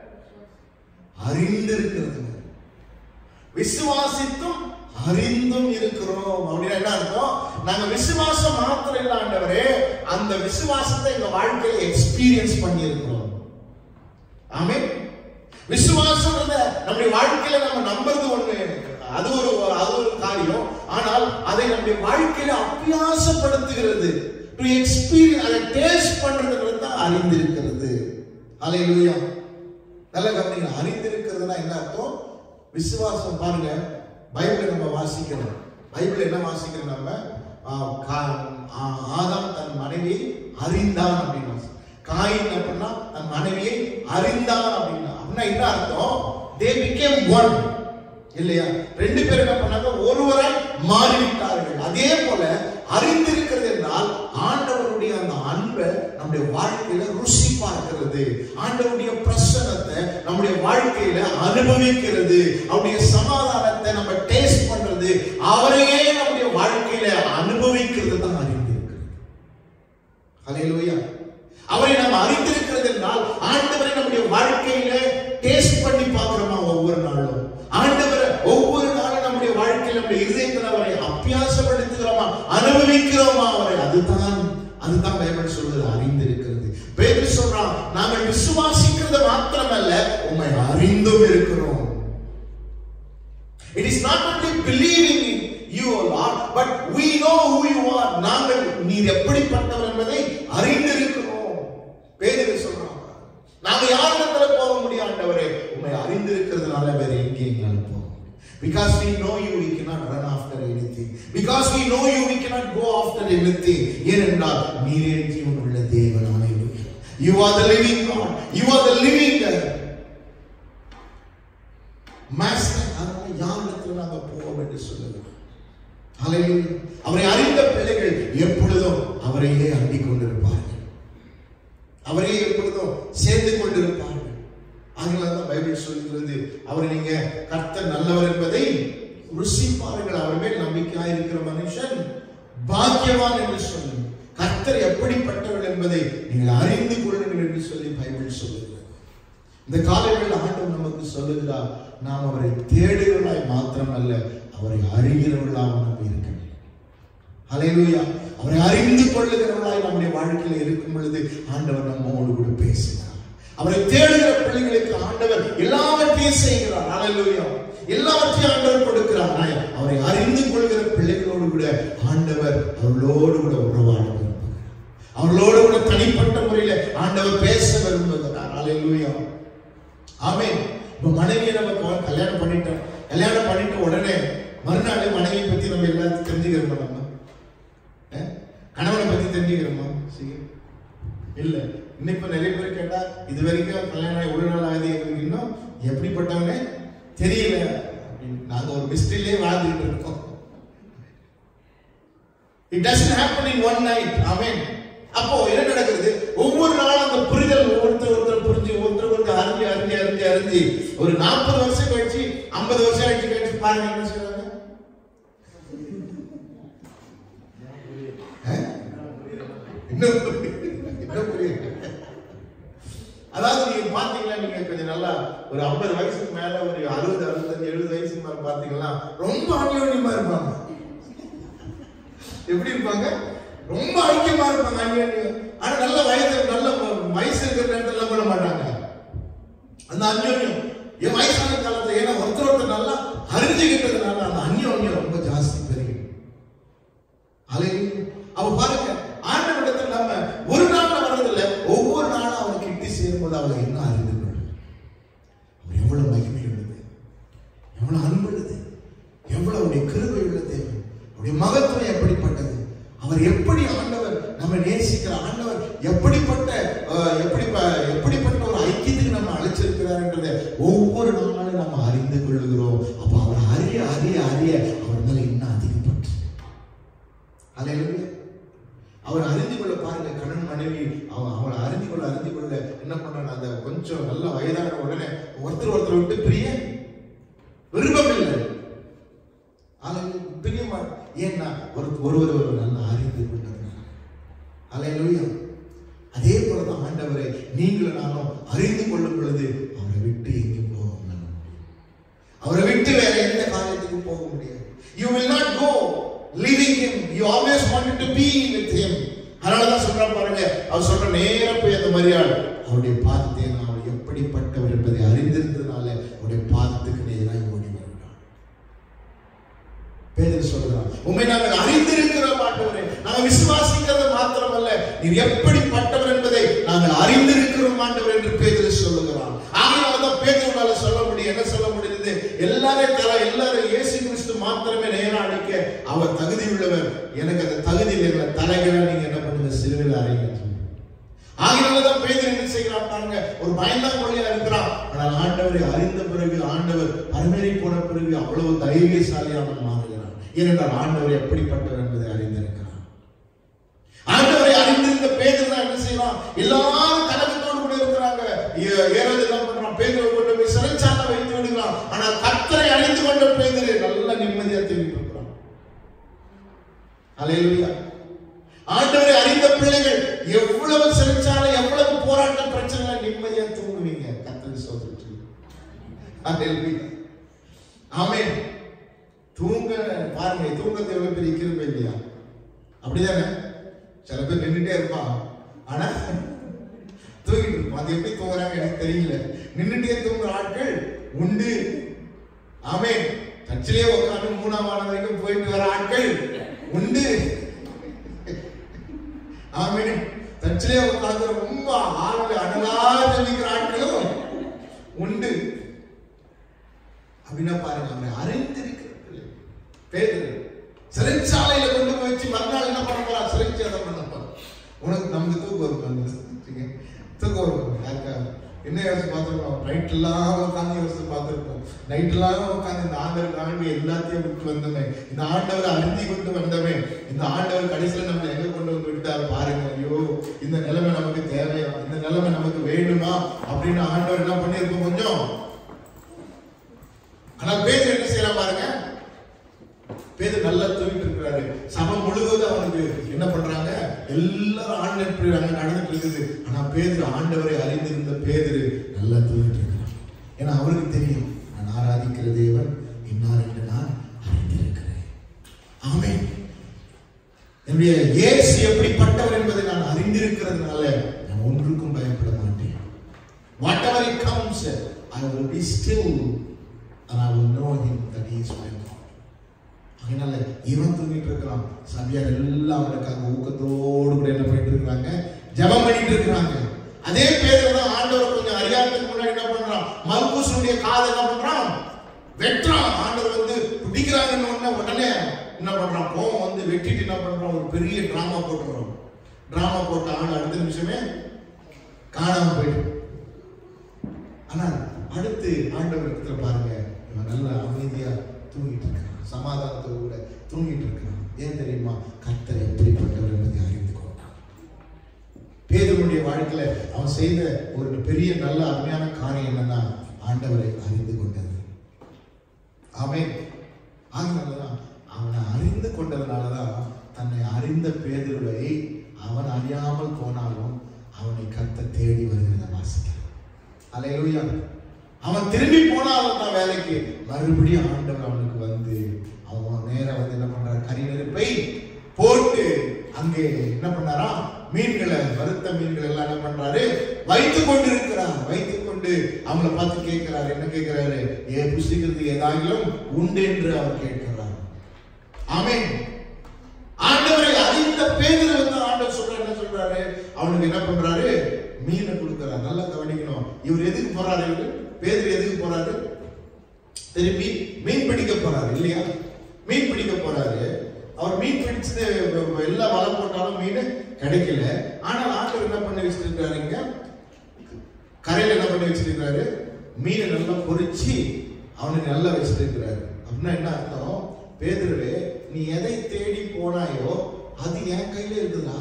S1: அறிந்திருக்கிறது வேற. விசுவாசித்தும் அறிந்தும் இருக்கிறோம் அப்படின்னா என்ன அர்த்தம் நாங்க விசுவாசம் மாத்திரம் இல்ல ஆண்டவரே அந்த விசுவாசத்தை எங்க வாழ்க்கையில எக்ஸ்பீரியன்ஸ் பண்ணி இருக்கிறோம் ஆமென் விசுவாசம் நம்முடைய வாழ்க்கையில நம்ம நம்புறது ஒண்ணு அது ஒரு அது ஒரு காரியம் ஆனால் அதை நம்முடைய வாழ்க்கையில அபியாசப்படுத்துகிறது டு எக்ஸ்பீரியன்ஸ் அதை டேஸ்ட் பண்றதுன்றது தான் அறிந்திருக்கிறது ஹalleluya நல்ல கவனிங்க அறிந்திருக்கிறதுனா என்ன அர்த்தம் விசுவாசம் பாருங்க பைபிளை நம்ம வாசிக்கிறோம் பைபிள் என்ன வாசிக்கிறோம் நம்ம ஆ, கா- ஆ, ஆதாம் தன் மனைவியை அறிந்தான் அப்படின்னு வாசி- காயின் அப்படின்னா தன் மனைவியை அறிந்தான் அப்படின்னா அப்படின்னா என்ன அர்த்தம் தே became ஒன் இல்லையா ரெண்டு பேரும் என்ன பண்ணாங்க ஒருவராய் மாறிவிட்டார்கள் அதே போல அறிந்திருக்கிறது என்றால் ஆண்டவருடைய அந்த அன்பை நம்முடைய வாழ்க்கையில ருசி பார்க்கிறது ஆண்டவருடைய பிரசனத்தை நம்முடைய வாழ்க்கையில அனுபவிக்கிறது அவருடைய சமாதானத்தை நம்ம டேஸ்ட் பண்றது அவரையே நம்முடைய வாழ்க்கையில அனுபவிக்கிறது தான் அறிந்திருக்கிறது ஹalleluya அவரை நாம் அறிந்திருக்கிறது என்றால் ஆண்டவரை நம்முடைய வாழ்க்கையில டேஸ்ட் பண்ணி பார்க்கிறோமா ஒவ்வொரு நாளும் ஆண்டவரை ஒவ்வொரு நாளும் நம்முடைய வாழ்க்கையில நம்முடைய இதயத்தில் அவரை அபியாசப்படுத்துகிறோமா அனுபவிக்கிறோமா அவரை அதுதான் அதுதான் பைபிள் சொல்றது அறிந்திருக்கிறது பேதுரு சொல்றான் நாங்கள் விசுவாசிக்கிறது மாத்திரமல்ல உம்மை அறிந்தும் இருக்கிறோம் it is not only believing in you o lord but we know who you are நாங்கள் நீர் எப்படிப்பட்டவர் என்பதை அறிந்திருக்கிறோம் பேதுரு சொல்றான் நாங்க யாரிடத்துல போக முடியும் ஆண்டவரே உம்மை அறிந்திருக்கிறதுனால வேற எங்கே எங்களால் போக முடியும் because we know you we cannot run after anything because we know you we cannot go after anything ஏனென்றால் நீரே ஜீவன் உள்ள தேவன் Hallelujah. you are the living god you are the living god master அதனால யாரிடத்துல நாங்க போவோம் என்று சொல்லுகிறோம் ஹalleluya அவரை அறிந்த பிள்ளைகள் எப்பொழுதும் அவரையே அண்டிக் கொண்டிருப்பார்கள் அவரையே எப்பொழுதும் சேர்ந்து கொண்டிருப்பார்கள் அதனால தான் பைபிள் சொல்கிறது அவரை நீங்க கர்த்தர் நல்லவர் என்பதை ருசிப்பார்கள் அவர் மேல் நம்பிக்கையாய் இருக்கிற மனுஷன் பாக்கியவான் என்று சொல்லி கர்த்தர் எப்படிப்பட்டவர் என்பதை நீங்கள் அறிந்து கொள்ளுங்கள் என்று சொல்லி பைபிள் சொல்லுகிறது இந்த காலைகளில் ஆண்டவர் நமக்கு சொல்லுகிறார் நாம் அவரை தேடுகிறவர்களாய் மாத்திரமல்ல அவரை அறிகிறவர்களாக நாம் இருக்க வேண்டும் ஹalleluya அவரை அறிந்து கொள்ளுகிறவர்களாய் நம்முடைய வாழ்க்கையில் இருக்கும் பொழுது ஆண்டவர் நம்மோடு கூட பேசுகிறார் அவரை தேடுகிற பிள்ளைகளுக்கு ஆண்டவர் எல்லாவற்றையும் செய்கிறார் ஹalleluya எல்லாவற்றையும் ஆண்டவர் கொடுக்கிறார் ஆனால் அவரை அறிந்து கொள்கிற பிள்ளைகளோடு கூட ஆண்டவர் அவர்களோடு கூட உறவாட விரும்புகிறார் அவர்களோடு கூட தனிப்பட்ட முறையில ஆண்டவர் பேச விரும்புகிறார் ஹalleluya ஆமென் இப்ப மனைவியை நம்ம கல்யாணம் கல்யாணம் பண்ணிட்டோம் கல்யாணம் பண்ணிட்ட உடனே மறுநாள் மனைவியை பத்தி நம்ம எல்லாத்தையும் தெரிஞ்சுக்கிறோமா நம்ம அஹ்? கணவனை பத்தி தெரிஞ்சுக்கிறோமா சீக்கிரம் இல்ல இன்னும் இப்ப நிறைய பேர் கேட்டா இது வரைக்கும் கல்யாணம் ஆகி ஒரு நாள் ஆகுது எங்களுக்கு இன்னும் எப்படிப்பட்டவனே தெரியல அப்படின்னு நாங்க ஒரு மிஸ்ட்ரியிலே வாழ்ந்துட்டு இருக்கோம் it doesn't happen in one night amen அப்போ என்ன நடக்குது ஒவ்வொரு நாளும் அந்த புரிதல் ஒருத்தர் ஒருத்தர் புரிஞ்சு ஒருத்தர் ஒருத்தர் அறிஞ்சு அறிஞ்சு அறிஞ்சு அறிஞ்சு ஒரு நாற்பது வருஷம் கழிச்சு ஐம்பது வருஷம் கழிச்சு கழிச்சு பாருங்க என்ன சொல்றாங்க அஹ்? இன்னும் புரியுது. இன்னும் புரியுது. அதாவது நீங்க பாத்தீங்கன்னா நீங்க கொஞ்சம் நல்லா ஒரு ஐம்பது வயசுக்கு மேல ஒரு அறுபது அறுபத்தஞ்சு எழுபது வயசுக்கு மேல பாத்தீங்கன்னா ரொம்ப அந்யோன்யமா இருப்பாங்க எப்படி இருப்பாங்க ரொம்ப ஐக்கியமா இருப்பாங்க அந்யோன்யம் ஆனா நல்ல வயசு நல்ல வ- வயசு இருக்கிற நேரத்துல எல்லாம் பண்ண மாட்டாங்க அந்த அந்யோன்யம் என் வயசான காலத்துல ஏன்னா ஒருத்தர் ஒருத்தர் நல்லா அறிஞ்சுக்கிட்டதுனால அந்த அந்யோன்யம் ரொம்ப ஜாஸ்தி பெருகும் அலையும் அவ பாருங்க ஆண்டவரிடத்தில் நம்ம ஒரு நாள்ல வர்றதில்ல ஒவ்வொரு நாளும் அவர் கிட்டி சேரும்போது அவளை இன்னும் அறிந்து கொள்ளும் அவர் எவ்வளவு மகிமை உள்ளது எவ்வளவு அன்பு உள்ளது எவ்வளவு அவருடைய கிருபை உள்ளது அவருடைய மகத்துவம் எப்படிப்பட்டது அவர் எப்படி ஆண்டவர் நம்ம நேசிக்கிற ஆண்டவர் எப்படிப்பட்ட அஹ், எப்படி எப்படிப்பட்ட ஒரு ஐக்கியத்துக்கு நம்ம அழைச்சிருக்கிறார்ன்றதை ஒவ்வொரு நாளும் நம்ம அறிந்து கொள்ளுகிறோம் அப்ப அவர் அறிய அறிய அறிய அவர் மேல இன்னும் அதிகப்பட்டு அல்லேலூயா அவர் அறிந்து கொள்ள பாருங்க கணவன் மனைவி அவன் அவளை அறிந்து கொள்ள அறிந்து கொள்ள என்ன பண்றான் அந்த கொஞ்சம் நல்ல வயதான உடனே ஒருத்தர் ஒருத்தர் விட்டு பிரிய விருப்பமில்லை அல்லேலூயா பிரிய மாட்டேன் ஏன்னா ஒரு ஒருவர் ஒருவர் நல்லா அறிந்து கொண்டதுனால அல்லேலூயா அதே போலதான் ஆண்டவரை நீங்களும் நானும் அறிந்து கொள்ளும் பொழுது அவரை விட்டு எங்கேயும் போக முடியாது அவரை விட்டு வேற எந்த காரியத்துக்கும் போக முடியாது you will not go leaving him you always wanted to be with him அதனால தான் சொல்றா பாருங்க அவர் சொல்ற நேரா போய் அந்த மரியாள் அவருடைய பாதத்தை நான் அவர் எப்படிப்பட்டவர் என்பதை அறிந்திருந்ததுனால அவருடைய பாதத்துக்கு நேராக ஓடி வருகிறார் பேதர் சொல்றான் உண்மை நாங்கள் அறிந்திருக்கிறோம் ஆண்டவரே நாங்கள் விசுவாசிக்கிறது மாத்திரமல்ல நீர் எப்படிப்பட்டவர் என்பதை நாங்கள் அறிந்திருக்கிறோம் ஆண்டவர் என்று பேதர் சொல்லுகிறான் ஆகையால தான் பேதருனால சொல்ல முடியும் என்ன சொல்ல முடியுது எல்லாரையும் தர எல்லாரும் இயேசு கிறிஸ்து மாத்திரமே நேரா அடிக்க அவர் தகுதி உள்ளவர் எனக்கு அந்த தகுதி இல்லை தலைகளை நீங்க என்ன பண்ணுங்க சிலுவையில் அறைங்க ஆகினால தான் பேதர் என்ன செய்கிறான் பாருங்க ஒரு பயந்தாங்கொள்ளியா இருக்கிறான் ஆனால் ஆண்டவரை அறிந்த பிறகு ஆண்டவர் பரமேறி போன பிறகு அவ்வளவு தைரியசாலியாக அவன் மாறுகிறான் ஏனென்றால் ஆண்டவர் எப்படிப்பட்டவர் என்பதை அறிந்திருக்கிறான் ஆண்டவரை அறிந்திருந்த பேதர் தான் என்ன செய்யலாம் எல்லாரும் கலக்கத்தோடு கூட இருக்கிறாங்க ஏ- ஏரோது என்ன பண்றான் பேதரை கொண்டு போய் சிறைச்சாலை வைத்து விடுகிறான் ஆனால் கர்த்தரை அறிந்து கொண்ட பேதரை நல்ல நிம்மதியா திரும்பி இருக்கிறான் அலையிலுயா ஆண்டவரை அறிந்த பிள்ளைகள் எவ்வளவு சிறைச்சாலை எவ்வளவு போராட்டம் பிரச்சனை நிம்மதியா தூங்குவீங்க கத்தரி சோதரிச்சு ஆமென் தூங்க பாருங்க தூங்கத்தை எவ்வளவு பெரிய கிருபை இல்லையா அப்படிதானே சில பேர் நின்றுட்டே இருப்பான் ஆனா தூங்கிட்டு இருப்பான் அது எப்படி தூங்குறாங்க எனக்கு தெரியல நின்றுட்டே தூங்குற ஆட்கள் உண்டு ஆமென் சர்ச்சிலே உட்காந்து மூணாம் ஆண்டு வரைக்கும் போயிட்டு வர ஆட்கள் உண்டு ஆமென் சர்ச்சிலே உட்கார்ந்து ரொம்ப ஆள் அடலா ஜெபிக்கிற ஆட்களும் உண்டு அப்படின்னா பாருங்க அவரை அறிந்திருக்கிறது பேதர் சிறைச்சாலையில கொண்டு போய் வச்சு மறுநாள் என்ன பண்ண போறா சிறைச்சாலை பண்ண போறா உனக்கு நமக்கு தூக்கம் வரும் தூக்கம் வரும் யாருக்கா என்ன யோசிச்சு பார்த்துருக்கோம் நைட் எல்லாம் உட்காந்து யோசிச்சு பார்த்துருக்கோம் நைட் எல்லாம் உட்காந்து இந்த ஆண்டவர் ஆண்டு எல்லாத்தையும் விட்டு வந்தோமே இந்த ஆண்டவர் அறிந்தி கொண்டு வந்தோமே இந்த ஆண்டவர் கடைசியில நம்ம எங்க கொண்டு வந்து விட்டாரு பாருங்க ஐயோ இந்த நிலைமை நமக்கு தேவையா இந்த நிலைமை நமக்கு வேணுமா அப்படின்னு ஆண்டவர் என்ன பண்ணியிருப்போம் கொஞ்சம் ஆனா பேர் என்ன செய்யலாம் பாருங்க பேர் நல்லா தூங்கிட்டு இருக்கிறாரு சபை முழுவதும் அவனுக்கு என்ன பண்றாங்க எல்லாரும் ஆன்லைன் அங்க நடந்துட்டு இருக்குது ஆனா பேதர் ஆண்டவரை அறிந்திருந்த பேதர் நல்லா தூங்கிட்டு இருக்கிறான் ஏன்னா அவருக்கு தெரியும் நான் ஆராதிக்கிற தேவன் இன்னார் என்று நான் அறிந்திருக்கிறேன் ஆமென் என்னுடைய இயேசு எப்படிப்பட்டவர் என்பதை நான் அறிந்திருக்கிறதுனால நான் ஒன்றுக்கும் பயப்பட மாட்டேன் whatever it comes I will be still and I will know him that he is my God அதனால இவன் தூங்கிட்டு இருக்கிறான் சபியார் எல்லாம் அவனுக்காக ஊக்கத்தோடு கூட என்ன பண்ணிட்டு இருக்காங்க ஜெபம் பண்ணிட்டு இருக்கிறாங்க அதே பேர் தான் ஆண்டவர் கொஞ்சம் அறியாததுக்கு முன்னாடி என்ன பண்றான் மல்கூசனுடைய காதை என்ன பண்றான் வெட்டுறான் ஆண்டவர் வந்து பிடிக்கிறாங்கன்னு உடனே உடனே என்ன பண்றான் கோவம் வந்து வெட்டிட்டு என்ன பண்றான் ஒரு பெரிய டிராமா போட்டுறோம் டிராமா போட்ட ஆள் அடுத்த நிமிஷமே காணாம போயிட்டு ஆனா அடுத்து ஆண்டவர் இடத்துல பாருங்க இவன் நல்ல அமைதியா தூங்கிட்டு இருக்கான் சமாதானத்தோடு கூட தூங்கிட்டு இருக்கான் ஏன் தெரியுமா கர்த்தர் எப்படிப்பட்டவர் என்பதை அறிந்து கொண்டான் பேதனுடைய வாழ்க்கையில அவன் செய்த ஒரு பெரிய நல்ல அருமையான காரியம் என்னன்னா ஆண்டவரை அறிந்து கொண்டது அவன் அதனாலதான் அவனை அறிந்து கொண்டதுனாலதான் தன்னை அறிந்த பேதருவை அவன் அறியாமல் போனாலும் அவனை கத்த தேடி வருகிறத வாசிக்கிறான் அலையலுயா அவன் திரும்பி போனாலும் தான் வேலைக்கு மறுபடியும் ஆண்டவர் அவனுக்கு வந்து அவன் நேரா வந்து என்ன பண்றாரு கறி நெருப்பை போட்டு அங்கே என்ன பண்ணாரா மீன்களை வறுத்த மீன்கள் எல்லாம் என்ன பண்றாரு வைத்துக் கொண்டு இருக்கிறார் வைத்துக் கொண்டு அவங்கள பார்த்து கேட்கிறாரு என்ன கேட்கிறாரு ஏ புசிக்கிறது ஏதாகிலும் உண்டு என்று அவர் கேட்கிறார் ஆமென் ஆண்டவரை அறிந்த பேதர் வந்து ஆண்டவர் சொல்ற என்ன சொல்றாரு அவனுக்கு என்ன பண்றாரு மீனை கொடுக்கிறார் நல்லா கவனிக்கணும் இவர் எதுக்கு போறாரு இவரு பேதர் எதுக்கு போறாரு திருப்பி மீன் பிடிக்க போறாரு இல்லையா மீன் பிடிக்க போறாரு அவர் மீன் பிடிச்சது எல்லா வலை போட்டாலும் மீன் கிடைக்கல ஆனால் ஆண்டவர் என்ன பண்ணி வச்சிருக்காருங்க கரையில என்ன பண்ணி வச்சிருக்காரு மீனை நல்லா பொரிச்சு அவனுக்கு நல்லா வச்சிருக்கிறாரு அப்படின்னா என்ன அர்த்தம் பேதுருவே நீ எதை தேடி போனாயோ அது என் கையில இருக்குதா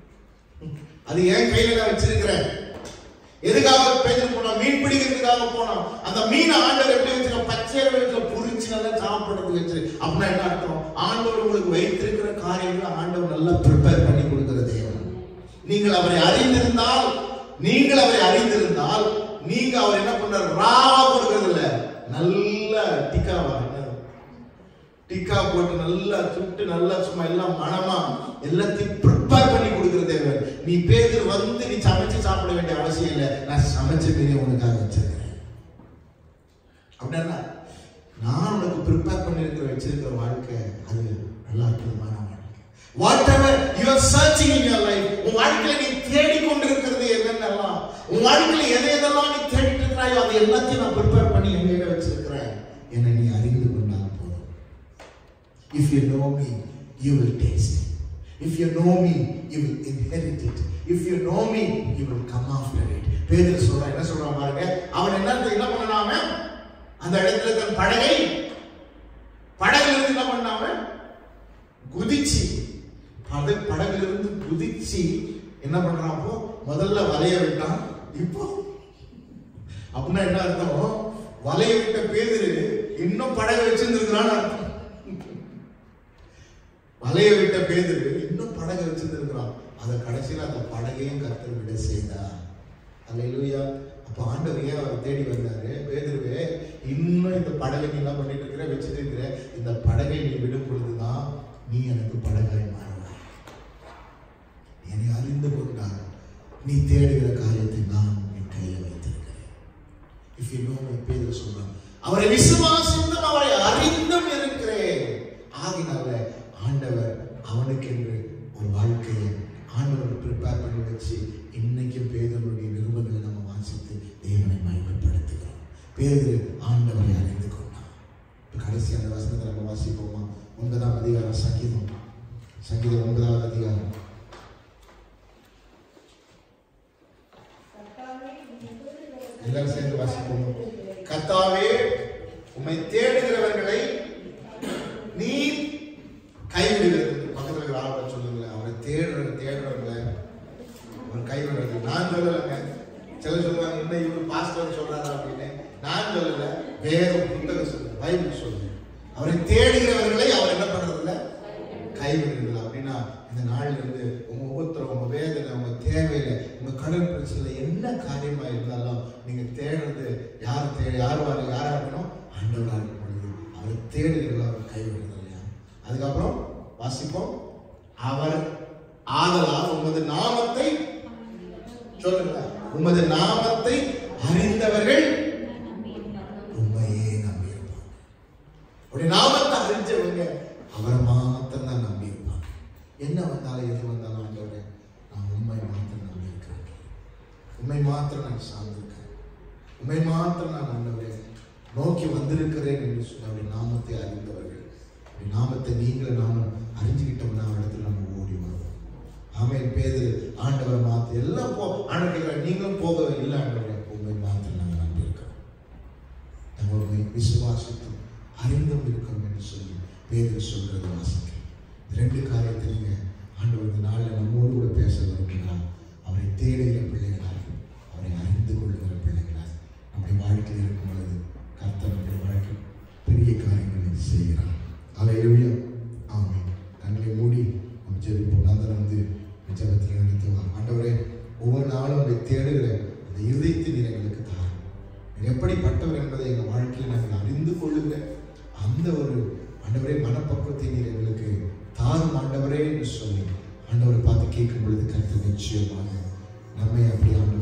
S1: அது என் கையில நான் வச்சிருக்கிறேன் எதுக்காக பேதர் போனா மீன் பிடிக்கிறதுக்காக போனான் அந்த மீனை ஆண்டவர் எப்படி வச்சிருக்க பச்சையில வச்சு புரிச்சு நல்லா சாப்பிடுறதுக்கு வச்சு அப்படின்னா என்ன அர்த்தம் ஆண்டவர் உங்களுக்கு வைத்திருக்கிற காரியங்களை ஆண்டவர் நல்லா ப்ரிப்பேர் பண்ணி கொடுக்கிற தேவன் நீங்கள் அவரை அறிந்திருந்தால் நீங்கள் அவரை அறிந்திருந்தால் நீங்க அவர் என்ன பண்றாரு ராவா கொடுக்கறது இல்ல நல்ல டிக்காவா என்ன டிக்கா போட்டு நல்லா சுட்டு நல்லா சும்மா எல்லாம் மனமா எல்லாத்தையும் ப்ரிப்பேர் பண்ணி கொடுக்கிற தேவன் நீ பேதர் வந்து நீ சமைச்சு சாப்பிட வேண்டிய அவசியம் இல்லை நான் சமைச்ச மீறி உனக்காக வச்சிருக்கிறேன் அப்படின்னா நான் உனக்கு ப்ரிப்பேர் பண்ணிருக்கிற வச்சிருக்கிற வாழ்க்கை அது நல்ல அற்புதமான வாழ்க்கை whatever you are searching in your life உன் வாழ்க்கையில நீ தேடி கொண்டிருக்கிறது என்னென்னலாம் உன் வாழ்க்கையில எதை எதெல்லாம் நீ தேடிட்டு இருக்கிறாயோ அதை எல்லாத்தையும் நான் ப்ரிப்பேர் பண்ணி எங்க வச்சிருக்கிறேன் என்னை நீ அறிந்து கொண்டால் போதும் If you know me, you will taste it. If you know me, you will inherit it. If you know me, you will come after it. Peter சொல்றான் என்ன சொல்றான் பாருங்க அவன் என்ன என்ன பண்ணாம அந்த இடத்துல தன் படகை படகுல இருந்து என்ன பண்ணாம குதிச்சு பட படகுல இருந்து குதிச்சு என்ன பண்றான் அப்போ முதல்ல வலைய விட்டான் இப்போ அப்படின்னா என்ன அர்த்தம் வலைய விட்ட பேதரு இன்னும் படகு வச்சிருந்திருக்கிறான்னு அர்த்தம் வலைய விட்ட பேதரு இன்னும் படகை வச்சிருந்திருக்கிறான் அதை கடைசியில் அந்த படகையும் கர்த்தர் விட செய்தார் அல்லேலூயா அப்ப ஆண்டவர் ஏன் அவரை தேடி வந்தாரு பேதுருவே இன்னும் இந்த படகை நீ என்ன பண்ணிட்டு இருக்கிற வச்சுட்டு இருக்கிற இந்த படகை நீ விடும் பொழுதுதான் நீ எனக்கு படகாய் மாறுவாய் என்னை அறிந்து கொண்டால் நீ தேடுகிற காரியத்தை நான் என் கையில் வைத்திருக்கிறேன் if you know my father சொல்றான் அவரை விசுவாசித்தும் அவரை அறிந்தும் இருக்கிறேன் ஆகினால ஆண்டவர் அவனுக்கென்று ஒரு வாழ்க்கையை ஆண்டவர் ப்ரிப்பேர் பண்ணி வச்சு இன்னைக்கு பேதருடைய நிருபங்களை நம்ம வாசித்து தேவனை மகிமைப்படுத்துகிறோம் பேதர் ஆண்டவரை அறிந்து கொண்டான் இப்ப கடைசி அந்த வசனத்தை நம்ம வாசிப்போமா ஒன்பதாம் அதிகாரம் சங்கீதம் சங்கீதம் ஒன்பதாவது அதிகாரம்
S3: கர்த்தாவே, நீ எதிர்க்கிறவர்களுக்கு
S1: எல்லாரும் சேர்ந்து வாசிப்போம் கத்தாவே உம்மை தேடுகிறவர்களை நீ கைவிடுகிறது பக்கத்துல இருக்கிற ஆளை சொல்லுங்களேன் அவரை தேடுற தேடுறவங்கள அவர் கைவிடுறது நான் சொல்லலைங்க சிலர் சொல்லுவாங்க இன்னும் இவரு பாஸ்டர் சொல்றாரா அப்படின்னு நான் சொல்லல வேற ஒரு புத்தகம் சொல்லுங்க பைபிள் சொல்லுங்க அவரை தேடுகிறவர்களை அவர் என்ன பண்றதில்ல கைவிடுறதில்ல அப்படின்னா இந்த நாள்ல இருந்து உங்க ஒவ்வொருத்தரும் உங்க வேதனை உங்க தேவையில உங்க கடன் பிரச்சனை என்ன காரியமா இருந்தாலும் நீங்க தேடுறது யார் தேட யார் வாரு யாரா இருக்கணும் ஆண்டவரா இருக்கும் பொழுது அவரை தேடுகிறவர்கள் அவர் கைவிடுறது இல்லையா அதுக்கப்புறம் வாசிப்போம் அவர் ஆதலால் உமது நாமத்தை சொல்லுங்க உமது நாமத்தை அறிந்தவர்கள் உண்மையே நம்பியிருப்பாங்க உடைய நாமத்தை அறிஞ்சவங்க அவரை மாத்திரம் தான் நம்பியிருப்பாங்க என்ன வந்தாலும் எது வந்தாலும் ஆண்டவரே நான் உண்மை மாத்திரம் நம்பியிருக்கிறேன் உண்மை மாத்திரம் நான் சார்ந்திருக்கிறேன் உண்மை மாத்திரம் நான் ஆண்டவரே நோக்கி வந்திருக்கிறேன் என்று சொல்லி அவருடைய நாமத்தை அறிந்தவர்கள் அவருடைய நாமத்தை நீங்களும் நானும் அறிஞ்சுக்கிட்டோம்னா இடத்துல நம்ம ஓடி வருவோம் ஆமென் பேதர் ஆண்டவரை மாத்து எல்லாம் போ ஆண்டவர் கேட்கிறார் நீங்களும் போக இல்லை ஆண்டவரே உண்மை மாத்திரம் நாங்கள் நம்பியிருக்கிறோம் நம்ம உண்மை விசுவாசித்தும் அறிந்தும் இருக்கிறோம் என்று சொல்லி பேதர் சொல்றது வாசிக்கிறேன் இந்த ரெண்டு காரியத்தை நீங்க ஆண்டவர் இந்த நாளில் நம்மோடு கூட பேச விரும்புகிறார் அவரை தேடுகிற பிள்ளைகளாய் அவரை அறிந்து கொள்ளுகிற பிள்ளைகளாய் நம்முடைய வாழ்க்கையில் இருக்கும் பொழுது கர்த்தர் நம்முடைய வாழ்க்கை பெரிய காரியங்களை செய்கிறார் அலையிலுயா ஆமென் கண்களை மூடி நம்ம ஜெபிப்போம் நான் தான் வந்து ஜெபத்தில் நினைத்துவார் ஆண்டவரே ஒவ்வொரு நாளும் உங்களை தேடுகிற அந்த இருதயத்தை நீர் எங்களுக்கு தாரும் நீர் எப்படிப்பட்டவர் என்பதை எங்கள் வாழ்க்கையில் நாங்கள் அறிந்து கொள்ளுகிற அந்த ஒரு ஆண்டவரே மனப்பக்குவத்தை நீர் எங்களுக்கு தாரும் ஆண்டவரே என்று சொல்லி ஆண்டவரை பார்த்து கேட்கும் பொழுது கருத்து நிச்சயமாக நம்மை அப்படி ஆண்டவர்